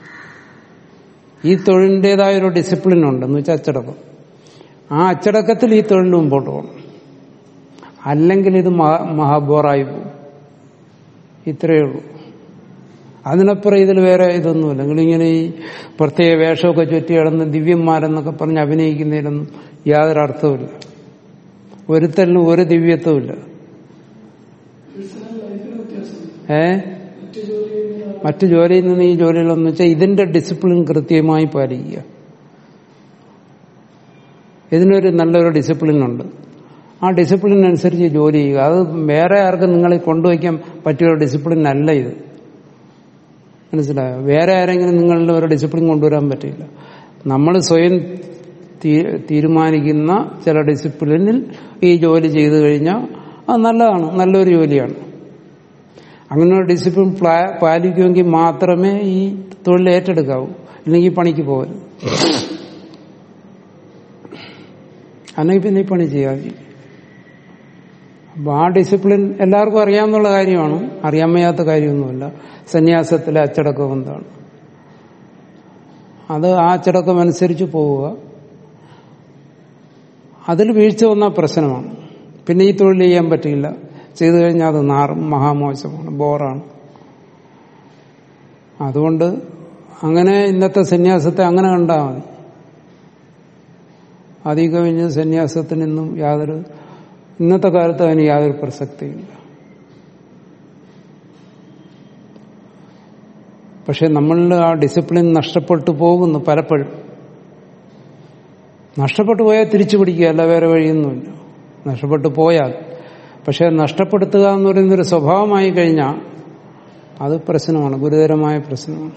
ഈ തൊഴിലിൻ്റെതായ ഒരു ഡിസിപ്ലിൻ ഉണ്ട് എന്ന് വെച്ചാൽ അച്ചടക്കം ആ അച്ചടക്കത്തിൽ ഈ തൊഴിൽ മുമ്പോട്ട് പോകണം അല്ലെങ്കിൽ ഇത് മഹാ- മഹാബോറായി പോകും ഇത്രയേ ഉള്ളൂ അതിനപ്പുറം ഇതിൽ വേറെ ഇതൊന്നുമില്ല നിങ്ങളിങ്ങനെ ഈ പ്രത്യേക വേഷമൊക്കെ ചുറ്റി കിടന്ന് ദിവ്യന്മാരെന്നൊക്കെ പറഞ്ഞ് അഭിനയിക്കുന്നതിലൊന്നും യാതൊരു അർത്ഥവുമില്ല ഒരുത്തലിനും ഒരു ദിവ്യത്വമില്ല ഏ മറ്റു ജോലിയിൽ നിന്ന് ഈ ജോലികളെന്ന് വെച്ചാൽ ഇതിന്റെ ഡിസിപ്ലിൻ കൃത്യമായി പാലിക്കുക ഇതിനൊരു നല്ലൊരു ഡിസിപ്ലിൻ ഉണ്ട് ആ ഡിസിപ്ലിൻ അനുസരിച്ച് ജോലി ചെയ്യുക അത് വേറെ ആർക്കും നിങ്ങളെ കൊണ്ടുവയ്ക്കാൻ പറ്റിയ ഒരു ഡിസിപ്ലിൻ അല്ല ഇത് മനസ്സിലായോ വേറെ ആരെങ്കിലും നിങ്ങളുടെ ഒരു ഡിസിപ്ലിൻ കൊണ്ടുവരാൻ പറ്റില്ല നമ്മൾ സ്വയം തീ- തീരുമാനിക്കുന്ന ചില ഡിസിപ്ലിനിൽ ഈ ജോലി ചെയ്തു കഴിഞ്ഞാൽ അത് നല്ലതാണ് നല്ലൊരു ജോലിയാണ് അങ്ങനെ ഒരു ഡിസിപ്ലിൻ പ്ലാ- പാലിക്കുമെങ്കിൽ മാത്രമേ ഈ തൊഴിൽ ഏറ്റെടുക്കാവൂ ഇല്ലെങ്കിൽ പണിക്ക് പോകരുത് അല്ലെങ്കിൽ പിന്നെ ഈ പണി ചെയ്യാതെ അപ്പൊ ആ ഡിസിപ്ലിൻ എല്ലാവർക്കും അറിയാവുന്ന കാര്യമാണ് അറിയാൻ വയ്യാത്ത കാര്യമൊന്നുമല്ല സന്യാസത്തിലെ അച്ചടക്കം എന്താണ് അത് ആ അച്ചടക്കം അനുസരിച്ച് പോവുക അതിൽ വീഴ്ച വന്നാൽ പ്രശ്നമാണ് പിന്നെ ഈ തൊഴിൽ ചെയ്യാൻ പറ്റില്ല ചെയ്തു കഴിഞ്ഞാൽ അത് നാറും മഹാമോശമാണ് ബോറാണ് അതുകൊണ്ട് അങ്ങനെ ഇന്നത്തെ സന്യാസത്തെ അങ്ങനെ കണ്ടാൽ മതി അതി കവിഞ്ഞ് സന്യാസത്തിനൊന്നും യാതൊരു ഇന്നത്തെ കാലത്ത് അതിന് യാതൊരു പ്രസക്തിയില്ല പക്ഷെ നമ്മളിൽ ആ ഡിസിപ്ലിൻ നഷ്ടപ്പെട്ടു പോകുന്നു പലപ്പോഴും നഷ്ടപ്പെട്ടു പോയാൽ തിരിച്ചു പിടിക്കുക അല്ല വേറെ വഴിയൊന്നുമില്ല നഷ്ടപ്പെട്ടു പോയാൽ പക്ഷെ നഷ്ടപ്പെടുത്തുക എന്ന് പറയുന്നൊരു സ്വഭാവമായി കഴിഞ്ഞാൽ അത് പ്രശ്നമാണ് ഗുരുതരമായ പ്രശ്നമാണ്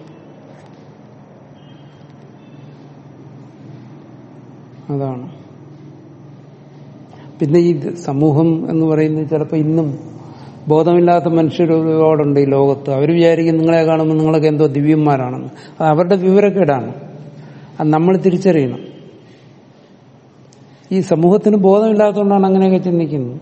അതാണ് പിന്നെ ഈ സമൂഹം എന്ന് പറയുന്നത് ചിലപ്പോൾ ഇന്നും ബോധമില്ലാത്ത മനുഷ്യർ ഒരുപാടുണ്ട് ഈ ലോകത്ത് അവർ വിചാരിക്കും നിങ്ങളെ കാണുമ്പോൾ നിങ്ങളൊക്കെ എന്തോ ദിവ്യന്മാരാണെന്ന് അത് അവരുടെ വിവരക്കേടാണ് അത് നമ്മൾ തിരിച്ചറിയണം ഈ സമൂഹത്തിന് ബോധമില്ലാത്തതുകൊണ്ടാണ് അങ്ങനെയൊക്കെ ചിന്തിക്കുന്നത്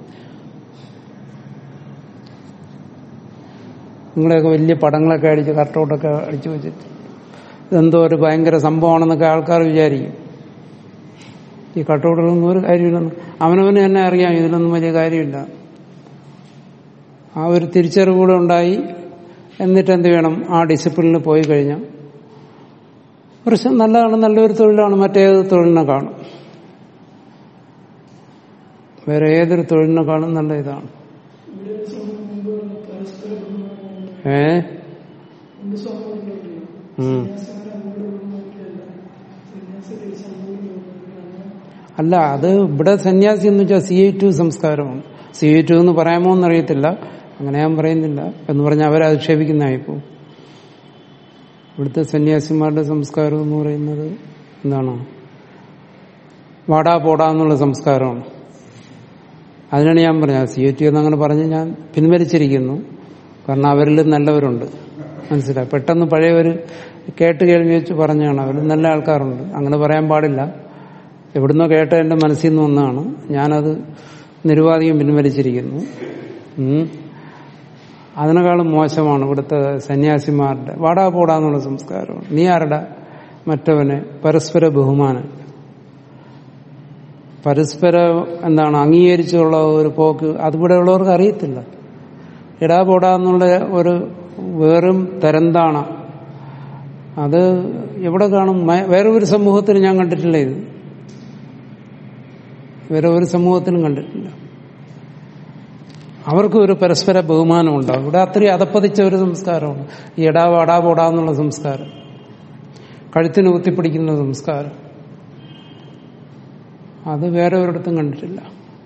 നിങ്ങളെയൊക്കെ വലിയ പടങ്ങളൊക്കെ അടിച്ച് കട്ടൗട്ടൊക്കെ അടിച്ചു വെച്ചിട്ട് ഇതെന്തോ ഒരു ഭയങ്കര സംഭവമാണെന്നൊക്കെ ആൾക്കാർ വിചാരിക്കും ഈ കട്ടൗട്ടിലൊന്നും ഒരു കാര്യമില്ലെന്ന് അവനവന് തന്നെ അറിയാം ഇതിലൊന്നും വലിയ കാര്യമില്ല ആ ഒരു തിരിച്ചറിവ് കൂടെ ഉണ്ടായി എന്നിട്ട് എന്ത് വേണം ആ ഡിസിപ്ലിനിൽ പോയി കഴിഞ്ഞാൽ പ്രശ്നം നല്ലതാണ് നല്ലൊരു തൊഴിലാണ് മറ്റേത് തൊഴിലിനെ കാണും വേറെ ഏതൊരു തൊഴിലിനെ കാണും നല്ല ഇതാണ് ഏ ഉം. അല്ല അത് ഇവിടെ സന്യാസി എന്ന് വെച്ചാൽ സി ഐ ടു സംസ്കാരമാണ് സി ഐ ടു എന്ന് പറയാമോ എന്നറിയത്തില്ല അങ്ങനെ ഞാൻ പറയുന്നില്ല എന്ന് പറഞ്ഞാൽ അവരെ അധിക്ഷേപിക്കുന്നതായിപ്പോ ഇവിടുത്തെ സന്യാസിമാരുടെ സംസ്കാരം എന്ന് പറയുന്നത് എന്താണ് വാടാ പോടാ എന്നുള്ള സംസ്കാരമാണ് അതിനാണ് ഞാൻ പറഞ്ഞത് സി ഐ ടി എന്ന് അങ്ങനെ പറഞ്ഞ് ഞാൻ പിൻവലിച്ചിരിക്കുന്നു കാരണം അവരിൽ നല്ലവരുണ്ട് മനസ്സിലായി പെട്ടെന്ന് പഴയവർ കേട്ട് കേൾവി വെച്ച് പറഞ്ഞാണ് അവരിൽ നല്ല ആൾക്കാരുണ്ട് അങ്ങനെ പറയാൻ പാടില്ല എവിടുന്നോ കേട്ട എന്റെ മനസ്സിൽ നിന്ന് വന്നതാണ് ഞാനത് നിരുപാധികം പിൻവലിച്ചിരിക്കുന്നു ഉം. അതിനേക്കാളും മോശമാണ് ഇവിടുത്തെ സന്യാസിമാരുടെ വാടാ പോടാന്നുള്ള സംസ്കാരമാണ് നീ ആരുടെ മറ്റവനെ പരസ്പര ബഹുമാനം പരസ്പര എന്താണ് അംഗീകരിച്ചുള്ള ഒരു പോക്ക് അതിവിടെ ഉള്ളവർക്ക് അറിയത്തില്ല ഇടാ പോടാ എന്നുള്ള ഒരു വെറും തരംതാണ അത് എവിടെ കാണും മ- വേറെ ഒരു സമൂഹത്തിൽ ഞാൻ കണ്ടിട്ടില്ല ഇത് വേറെ ഒരു സമൂഹത്തിലും കണ്ടിട്ടില്ല അവർക്ക് ഒരു പരസ്പര ബഹുമാനം ഉണ്ടാവും ഇവിടെ അത്രയും അതപ്പതിച്ച ഒരു സംസ്കാരമാണ് ഈ എടാ വാടാ പോടാ എന്നുള്ള സംസ്കാരം കഴുത്തിന് കുത്തിപ്പിടിക്കുന്ന സംസ്കാരം അത് വേറെ ഒരിടത്തും കണ്ടിട്ടില്ല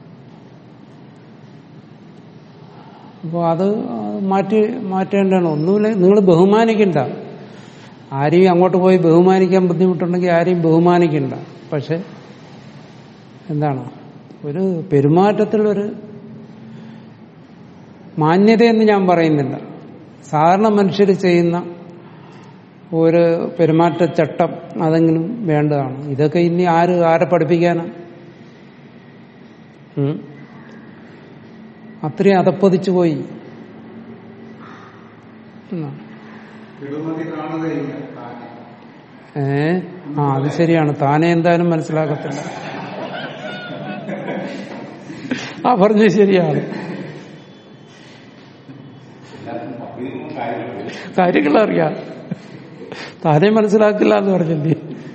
അപ്പോൾ അത് മാറ്റി മാറ്റേണ്ടതാണ് ഒന്നുമില്ല നിങ്ങൾ ബഹുമാനിക്കണ്ട ആരെയും അങ്ങോട്ട് പോയി ബഹുമാനിക്കാൻ ബുദ്ധിമുട്ടുണ്ടെങ്കിൽ ആരെയും ബഹുമാനിക്കണ്ട പക്ഷെ എന്താണ് ഒരു പെരുമാറ്റത്തിലൊരു മാന്യതയെന്ന് ഞാൻ പറയുന്നില്ല സാധാരണ മനുഷ്യർ ചെയ്യുന്ന ഒരു പെരുമാറ്റച്ചട്ടം അതെങ്കിലും വേണ്ടതാണ് ഇതൊക്കെ ഇനി ആര് ആരെ പഠിപ്പിക്കാനാണ് ഉം? അത്രയും അതപ്പതിച്ചു പോയി എന്നാ. ഇടുമതി കാണുകയില്ല താനെ ഏ ആ അത് ശരിയാണ് താനെ എന്തായാലും മനസ്സിലാക്കത്തില്ല ആ പറഞ്ഞത് ശരിയാണ് കാര്യങ്ങളറിയാം താനെ മനസ്സിലാക്കില്ല എന്ന് പറഞ്ഞില്ലേ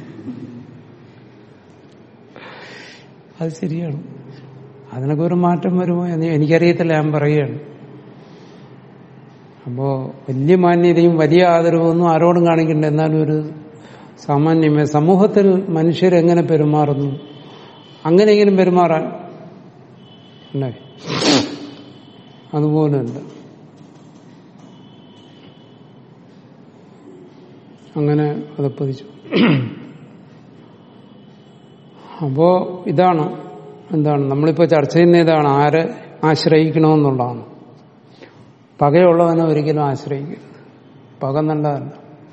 അത് ശരിയാണ് അതിനൊക്കെ ഒരു മാറ്റം വരുമോ എന്ന് എനിക്കറിയത്തില്ല ഞാൻ പറയുകയാണ് അപ്പോ വലിയ മാന്യതയും വലിയ ആദരവും ഒന്നും ആരോടും കാണിക്കണ്ട എന്നാലും ഒരു സാമാന്യമേ സമൂഹത്തിൽ മനുഷ്യരെങ്ങനെ പെരുമാറുന്നു അങ്ങനെയെങ്കിലും പെരുമാറാൻ അല്ലേ അതുപോലെ ഉണ്ട് അങ്ങനെ അതപ്പതിച്ചു അപ്പോ ഇതാണ് എന്താണ് നമ്മളിപ്പോ ചർച്ച ചെയ്യുന്ന ഇതാണ് ആരെ ആശ്രയിക്കണമെന്നുള്ളതാണ് പകയുള്ളവനെ ഒരിക്കലും ആശ്രയിക്കരുത് പക നല്ലതല്ല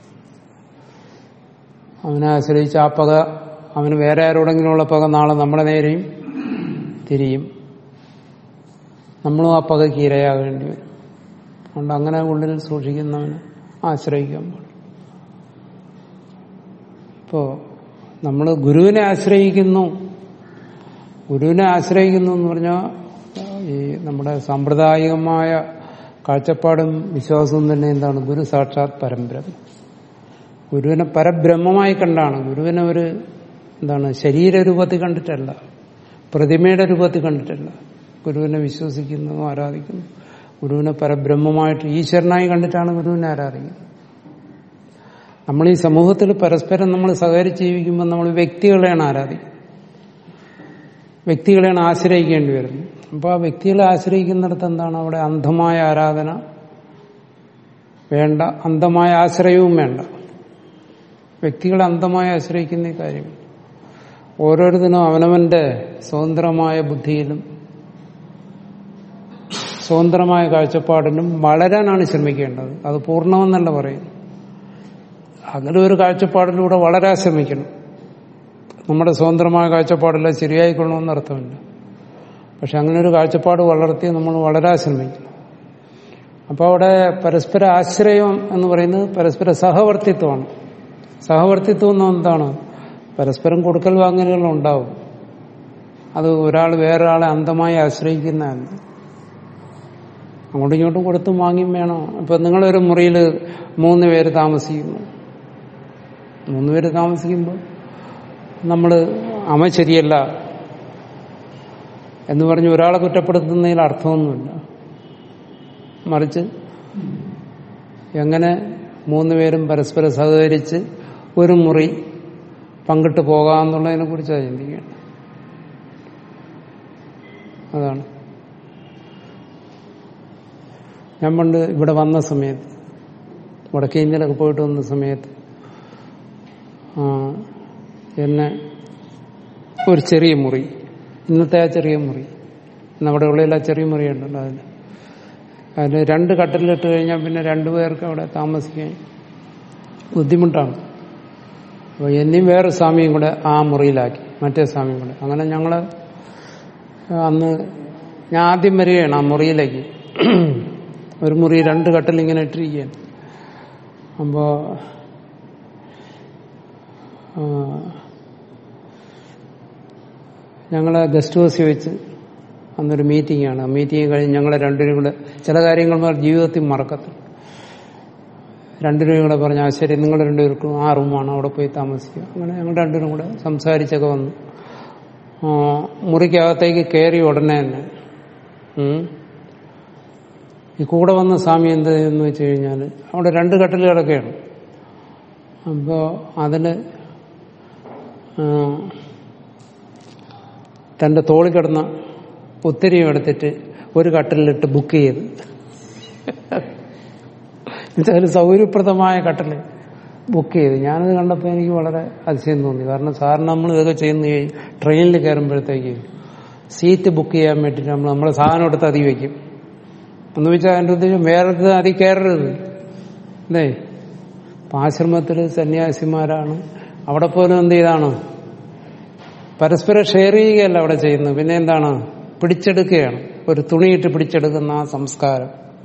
അവനെ ആശ്രയിച്ച് ആ പക അവന് വേറെ ആരോടെങ്കിലുമുള്ള പക നാളെ നമ്മുടെ നേരെയും തിരിയും നമ്മളും ആ പകയ്ക്ക് ഇരയാകേണ്ടി വരും അതുകൊണ്ട് അങ്ങനെ ഉള്ളിൽ സൂക്ഷിക്കുന്നവന് ആശ്രയിക്കാൻ പാടില്ല ഇപ്പോ നമ്മൾ ഗുരുവിനെ ആശ്രയിക്കുന്നു ഗുരുവിനെ ആശ്രയിക്കുന്നു എന്ന് പറഞ്ഞാൽ ഈ നമ്മുടെ സാമ്പ്രദായികമായ കാഴ്ചപ്പാടും വിശ്വാസവും തന്നെ എന്താണ് ഗുരു സാക്ഷാത് പരബ്രഹ്മം ഗുരുവിനെ പരബ്രഹ്മമായി കണ്ടാണ് ഗുരുവിനെ ഒരു എന്താണ് ശരീരരൂപത്തിൽ കണ്ടിട്ടല്ല പ്രതിമയുടെ രൂപത്തിൽ കണ്ടിട്ടല്ല ഗുരുവിനെ വിശ്വസിക്കുന്നു ആരാധിക്കുന്നു ഗുരുവിനെ പരബ്രഹ്മമായിട്ട് ഈശ്വരനായി കണ്ടിട്ടാണ് ഗുരുവിനെ ആരാധിക്കുന്നത് നമ്മൾ ഈ സമൂഹത്തിൽ പരസ്പരം നമ്മൾ സഹകരിച്ച് ജീവിക്കുമ്പോൾ നമ്മൾ വ്യക്തികളെയാണ് ആരാധിക്കുന്നത് വ്യക്തികളെയാണ് ആശ്രയിക്കേണ്ടി വരുന്നത് അപ്പോൾ ആ വ്യക്തികളെ ആശ്രയിക്കുന്നിടത്ത് എന്താണ് അവിടെ അന്ധമായ ആരാധന വേണ്ട അന്ധമായ ആശ്രയവും വേണ്ട വ്യക്തികളെ അന്ധമായി ആശ്രയിക്കുന്ന ഈ കാര്യം ഓരോരുത്തരും അവനവന്റെ സ്വതന്ത്രമായ ബുദ്ധിയിലും സ്വതന്ത്രമായ കാഴ്ചപ്പാടിലും വളരാനാണ് ശ്രമിക്കേണ്ടത് അത് പൂർണ്ണമെന്നല്ല പറയുന്നു അങ്ങനെ ഒരു കാഴ്ചപ്പാടിലൂടെ വളരാൻ ശ്രമിക്കണം നമ്മുടെ സ്വതന്ത്രമായ കാഴ്ചപ്പാടെല്ലാം ശരിയായിക്കൊള്ളണമെന്ന് അർത്ഥമില്ല പക്ഷെ അങ്ങനെ ഒരു കാഴ്ചപ്പാട് വളർത്തി നമ്മൾ വളരാൻ ശ്രമിക്കണം അപ്പോൾ അവിടെ പരസ്പര ആശ്രയം എന്ന് പറയുന്നത് പരസ്പര സഹവർത്തിത്വമാണ് സഹവർത്തിത്വം എന്ന് എന്താണ് പരസ്പരം കൊടുക്കൽ വാങ്ങലുകൾ ഉണ്ടാവും അത് ഒരാൾ വേറൊരാളെ അന്ധമായി ആശ്രയിക്കുന്നതല്ല അങ്ങോട്ടും ഇങ്ങോട്ടും കൊടുത്തും വാങ്ങിയും വേണോ ഇപ്പൊ നിങ്ങളൊരു മുറിയിൽ മൂന്ന് പേര് താമസിക്കുന്നു മൂന്ന് പേര് താമസിക്കുമ്പോൾ നമ്മൾ അവൻ ശരിയല്ല എന്ന് പറഞ്ഞ് ഒരാളെ കുറ്റപ്പെടുത്തുന്നതിൽ അർത്ഥമൊന്നുമില്ല മറിച്ച് എങ്ങനെ മൂന്ന് പേരും പരസ്പരം സഹകരിച്ച് ഒരു മുറി പങ്കിട്ട് പോകാമെന്നുള്ളതിനെ കുറിച്ചാണ് ചിന്തിക്കേണ്ടത് അതാണ് ഞാൻ പണ്ട് ഇവിടെ വന്ന സമയത്ത് വടക്കേ ഇന്ത്യയിലൊക്കെ പോയിട്ട് വന്ന സമയത്ത് ആ, എന്നെ ഒരു ചെറിയ മുറി ഇന്നത്തെ ആ ചെറിയ മുറി ഇന്ന് അവിടെ ഉള്ളിൽ ആ ചെറിയ മുറി ഉണ്ടല്ലോ അതിൽ അതിൽ രണ്ട് കട്ടിലിട്ട് കഴിഞ്ഞാൽ പിന്നെ രണ്ടുപേർക്ക് അവിടെ താമസിക്കാൻ ബുദ്ധിമുട്ടാണ് അപ്പോൾ എന്നെയും വേറെ സ്വാമിയും കൂടെ ആ മുറിയിലാക്കി മറ്റേ സ്വാമിയും കൂടെ അങ്ങനെ ഞങ്ങൾ അന്ന് ഞാൻ ആദ്യം വരികയാണ് ആ മുറിയിലേക്ക് ഒരു മുറി രണ്ട് കട്ടിൽ ഇങ്ങനെ ഇട്ടിരിക്കുകയാണ് അപ്പോ ആ, ഞങ്ങളെ ഗസ്റ്റ് ഹൗസിൽ വെച്ച് അന്നൊരു മീറ്റിംഗ് ആണ് മീറ്റിംഗ് കഴിഞ്ഞ് ഞങ്ങളെ രണ്ടുപേരും കൂടെ ചില കാര്യങ്ങൾ നമ്മൾ ജീവിതത്തിൽ മറക്കത്തില്ല രണ്ടുപേരും കൂടെ പറഞ്ഞു ആ ശരി നിങ്ങൾ രണ്ടുപേർക്കും ആ റൂമാണ് അവിടെ പോയി താമസിക്കുക അങ്ങനെ ഞങ്ങൾ രണ്ടുപേരും കൂടെ സംസാരിച്ചൊക്കെ വന്നു ആ, മുറിക്കകത്തേക്ക് കയറി ഉടനെ തന്നെ ഉം, ഈ കൂടെ വന്ന സ്വാമി എന്ത് എന്ന് വെച്ച് കഴിഞ്ഞാൽ അവിടെ രണ്ട് കട്ടിൽ കിടക്കുകയാണ് അപ്പോൾ അതിന് ആ, തന്റെ തോളിൽ കിടന്ന ഒത്തിരിയും എടുത്തിട്ട് ഒരു കട്ടിലിട്ട് ബുക്ക് ചെയ്ത് എന്നുവെച്ചാൽ സൗകര്യപ്രദമായ കട്ടിൽ ബുക്ക് ചെയ്ത് ഞാനത് കണ്ടപ്പോൾ എനിക്ക് വളരെ അതിശയം തോന്നി കാരണം സാറിന് നമ്മൾ ഇതൊക്കെ ചെയ്യുന്ന ഈ ട്രെയിനിൽ കയറുമ്പോഴത്തേക്ക് സീറ്റ് ബുക്ക് ചെയ്യാൻ വേണ്ടിയിട്ട് നമ്മൾ നമ്മളെ സാധനം എടുത്ത് അതി വയ്ക്കും എന്ന് വെച്ചാൽ അതിൻ്റെ ഉദ്ദേശം വേറെ അതി കയറരുത് അല്ലേ അപ്പൊ ആശ്രമത്തിൽ സന്യാസിമാരാണ് അവിടെ പോലും എന്ത് ചെയ്താണ് പരസ്പരം ഷെയർ ചെയ്യുകയല്ല അവിടെ ചെയ്യുന്നത് പിന്നെ എന്താണ് പിടിച്ചെടുക്കുകയാണ് ഒരു തുണിയിട്ട് പിടിച്ചെടുക്കുന്ന ആ സംസ്കാരം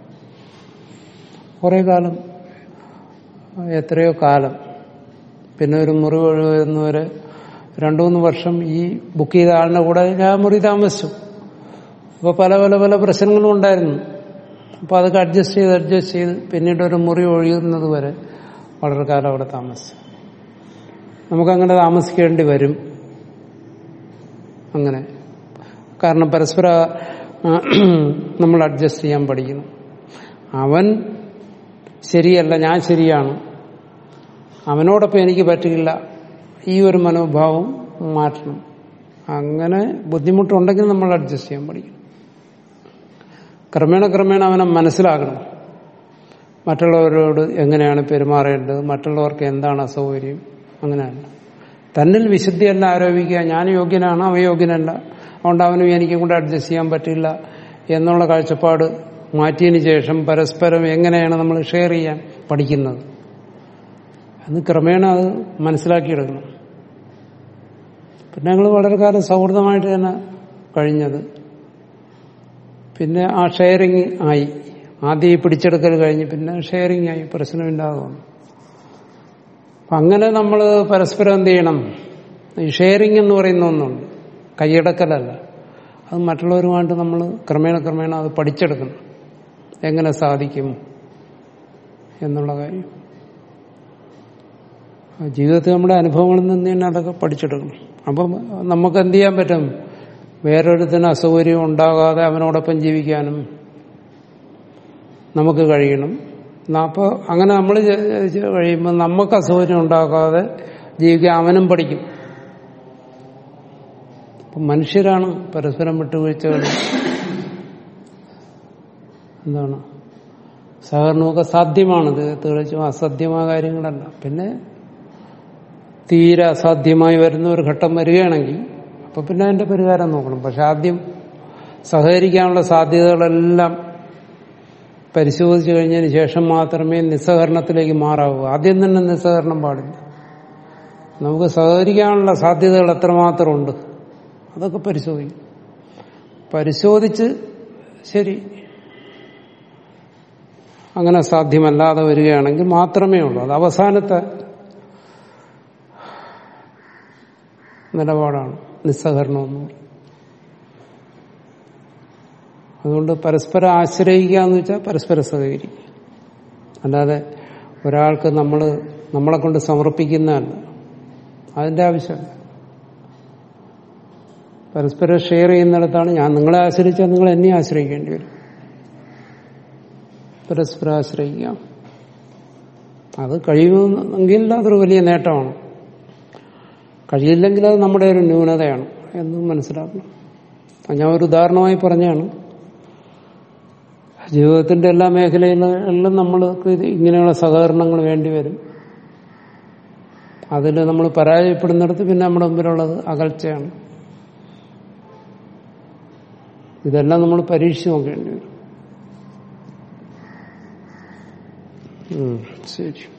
കുറെ കാലം എത്രയോ കാലം പിന്നെ ഒരു മുറി ഒഴിവരുന്നവരെ രണ്ടു മൂന്ന് വർഷം ഈ ബുക്ക് ചെയ്ത ആളിന്റെ കൂടെ ഞാൻ മുറി താമസിച്ചു അപ്പോൾ പല പല പല പ്രശ്നങ്ങളും ഉണ്ടായിരുന്നു അപ്പോൾ അതൊക്കെ അഡ്ജസ്റ്റ് ചെയ്ത് അഡ്ജസ്റ്റ് ചെയ്ത് പിന്നീട് ഒരു മുറി ഒഴിയുന്നത് വരെ വളരെ കാലം അവിടെ താമസിച്ചു നമുക്കങ്ങനെ താമസിക്കേണ്ടി വരും അങ്ങനെ കാരണം പരസ്പര ആ, നമ്മൾ അഡ്ജസ്റ്റ് ചെയ്യാൻ പഠിക്കുന്നു അവൻ ശരിയല്ല ഞാൻ ശരിയാണ് അവനോടൊപ്പം എനിക്ക് പറ്റില്ല ഈ ഒരു മനോഭാവം മാറ്റണം അങ്ങനെ ബുദ്ധിമുട്ടുണ്ടെങ്കിൽ നമ്മൾ അഡ്ജസ്റ്റ് ചെയ്യാൻ പഠിക്കണം ക്രമേണ ക്രമേണ അവനെ മനസ്സിലാക്കണം മറ്റുള്ളവരോട് എങ്ങനെയാണ് പെരുമാറേണ്ടത് മറ്റുള്ളവർക്ക് എന്താണ് അസൗകര്യം അങ്ങനെയല്ല തന്നിൽ വിശുദ്ധിയല്ല ആരോപിക്കുക ഞാൻ യോഗ്യനാണ് അവ യോഗ്യനല്ല അതുകൊണ്ട് അവനും എനിക്കും കൂടെ അഡ്ജസ്റ്റ് ചെയ്യാൻ പറ്റില്ല എന്നുള്ള കാഴ്ചപ്പാട് മാറ്റിയതിന് ശേഷം പരസ്പരം എങ്ങനെയാണ് നമ്മൾ ഷെയർ ചെയ്യാൻ പഠിക്കുന്നത് എന്ന് ക്രമേണ അത് മനസ്സിലാക്കിയെടുക്കണം പിന്നെ ഞങ്ങൾ വളരെ കാലം സൗഹൃദമായിട്ട് തന്നെ കഴിഞ്ഞത് പിന്നെ ആ ഷെയറിങ് ആയി ആദ്യം ഈ പിടിച്ചെടുക്കൽ കഴിഞ്ഞ് പിന്നെ ഷെയറിങ് ആയി പ്രശ്നമില്ലാതെ വന്നു അപ്പൊ അങ്ങനെ നമ്മൾ പരസ്പരം എന്ത് ചെയ്യണം ഈ ഷെയറിങ് എന്ന് പറയുന്ന ഒന്നുണ്ട് കൈയടക്കലല്ല അത് മറ്റുള്ളവരുമായിട്ട് നമ്മൾ ക്രമേണ ക്രമേണ അത് പഠിച്ചെടുക്കണം എങ്ങനെ സാധിക്കും എന്നുള്ള കാര്യം ആ ജീവിതത്തിൽ നമ്മുടെ അനുഭവങ്ങളിൽ നിന്ന് തന്നെ അതൊക്കെ പഠിച്ചെടുക്കണം അപ്പം നമുക്ക് എന്ത് ചെയ്യാൻ പറ്റും വേറൊരുത്തിന് അസൗകര്യം ഉണ്ടാകാതെ അവനോടൊപ്പം ജീവിക്കാനും നമുക്ക് കഴിയണം അപ്പോൾ അങ്ങനെ നമ്മൾ കഴിയുമ്പോൾ നമുക്ക് അസൗകര്യം ഉണ്ടാകാതെ ജീവിക്കാൻ അവനും പഠിക്കും അപ്പം മനുഷ്യരാണ് പരസ്പരം വിട്ടുവീഴ്ചകൾ എന്താണ് സഹകരണമൊക്കെ സാധ്യമാണിത് തീർച്ചയായും അസാധ്യമായ കാര്യങ്ങളല്ല പിന്നെ തീരെ അസാധ്യമായി വരുന്ന ഒരു ഘട്ടം വരികയാണെങ്കിൽ അപ്പൊ പിന്നെ അതിന്റെ പരിഹാരം നോക്കണം പക്ഷെ ആദ്യം സഹകരിക്കാനുള്ള സാധ്യതകളെല്ലാം പരിശോധിച്ചു കഴിഞ്ഞതിന് ശേഷം മാത്രമേ നിസ്സഹകരണത്തിലേക്ക് മാറാവൂ ആദ്യം തന്നെ നിസ്സഹകരണം പാടില്ല നമുക്ക് സഹകരിക്കാനുള്ള സാധ്യതകൾ എത്രമാത്രം ഉണ്ട് അതൊക്കെ പരിശോധിക്കും പരിശോധിച്ച് ശരി അങ്ങനെ സാധ്യമല്ലാതെ വരികയാണെങ്കിൽ മാത്രമേ ഉള്ളൂ അത് അവസാനത്തെ നിലപാടാണ് നിസ്സഹകരണമെന്ന് പറയുന്നത് അതുകൊണ്ട് പരസ്പരം ആശ്രയിക്കുക എന്ന് വെച്ചാൽ പരസ്പരം സഹകരിക്കുക അല്ലാതെ ഒരാൾക്ക് നമ്മൾ നമ്മളെ കൊണ്ട് സമർപ്പിക്കുന്നതല്ല അതിന്റെ ആവശ്യമില്ല പരസ്പരം ഷെയർ ചെയ്യുന്നിടത്താണ് ഞാൻ നിങ്ങളെ ആശ്രയിച്ചാൽ നിങ്ങൾ എന്നെ ആശ്രയിക്കേണ്ടി വരും പരസ്പരം ആശ്രയിക്കാം അത് കഴിയുമെങ്കിൽ അതൊരു വലിയ നേട്ടമാണ് കഴിയില്ലെങ്കിൽ അത് നമ്മുടെ ഒരു ന്യൂനതയാണ് എന്ന് മനസ്സിലാക്കണം അത് ഞാൻ ഒരു ഉദാഹരണമായി പറഞ്ഞാണ് ജീവിതത്തിന്റെ എല്ലാ മേഖലകളിലും നമ്മൾക്ക് ഇത് ഇങ്ങനെയുള്ള സഹകരണങ്ങൾ വേണ്ടി വരും അതിൽ നമ്മൾ പരാജയപ്പെടുന്നിടത്ത് പിന്നെ നമ്മുടെ മുമ്പിലുള്ളത് അകൽച്ചയാണ് ഇതെല്ലാം നമ്മൾ പരീക്ഷിച്ച് നോക്കേണ്ടി വരും ഉം, ശരി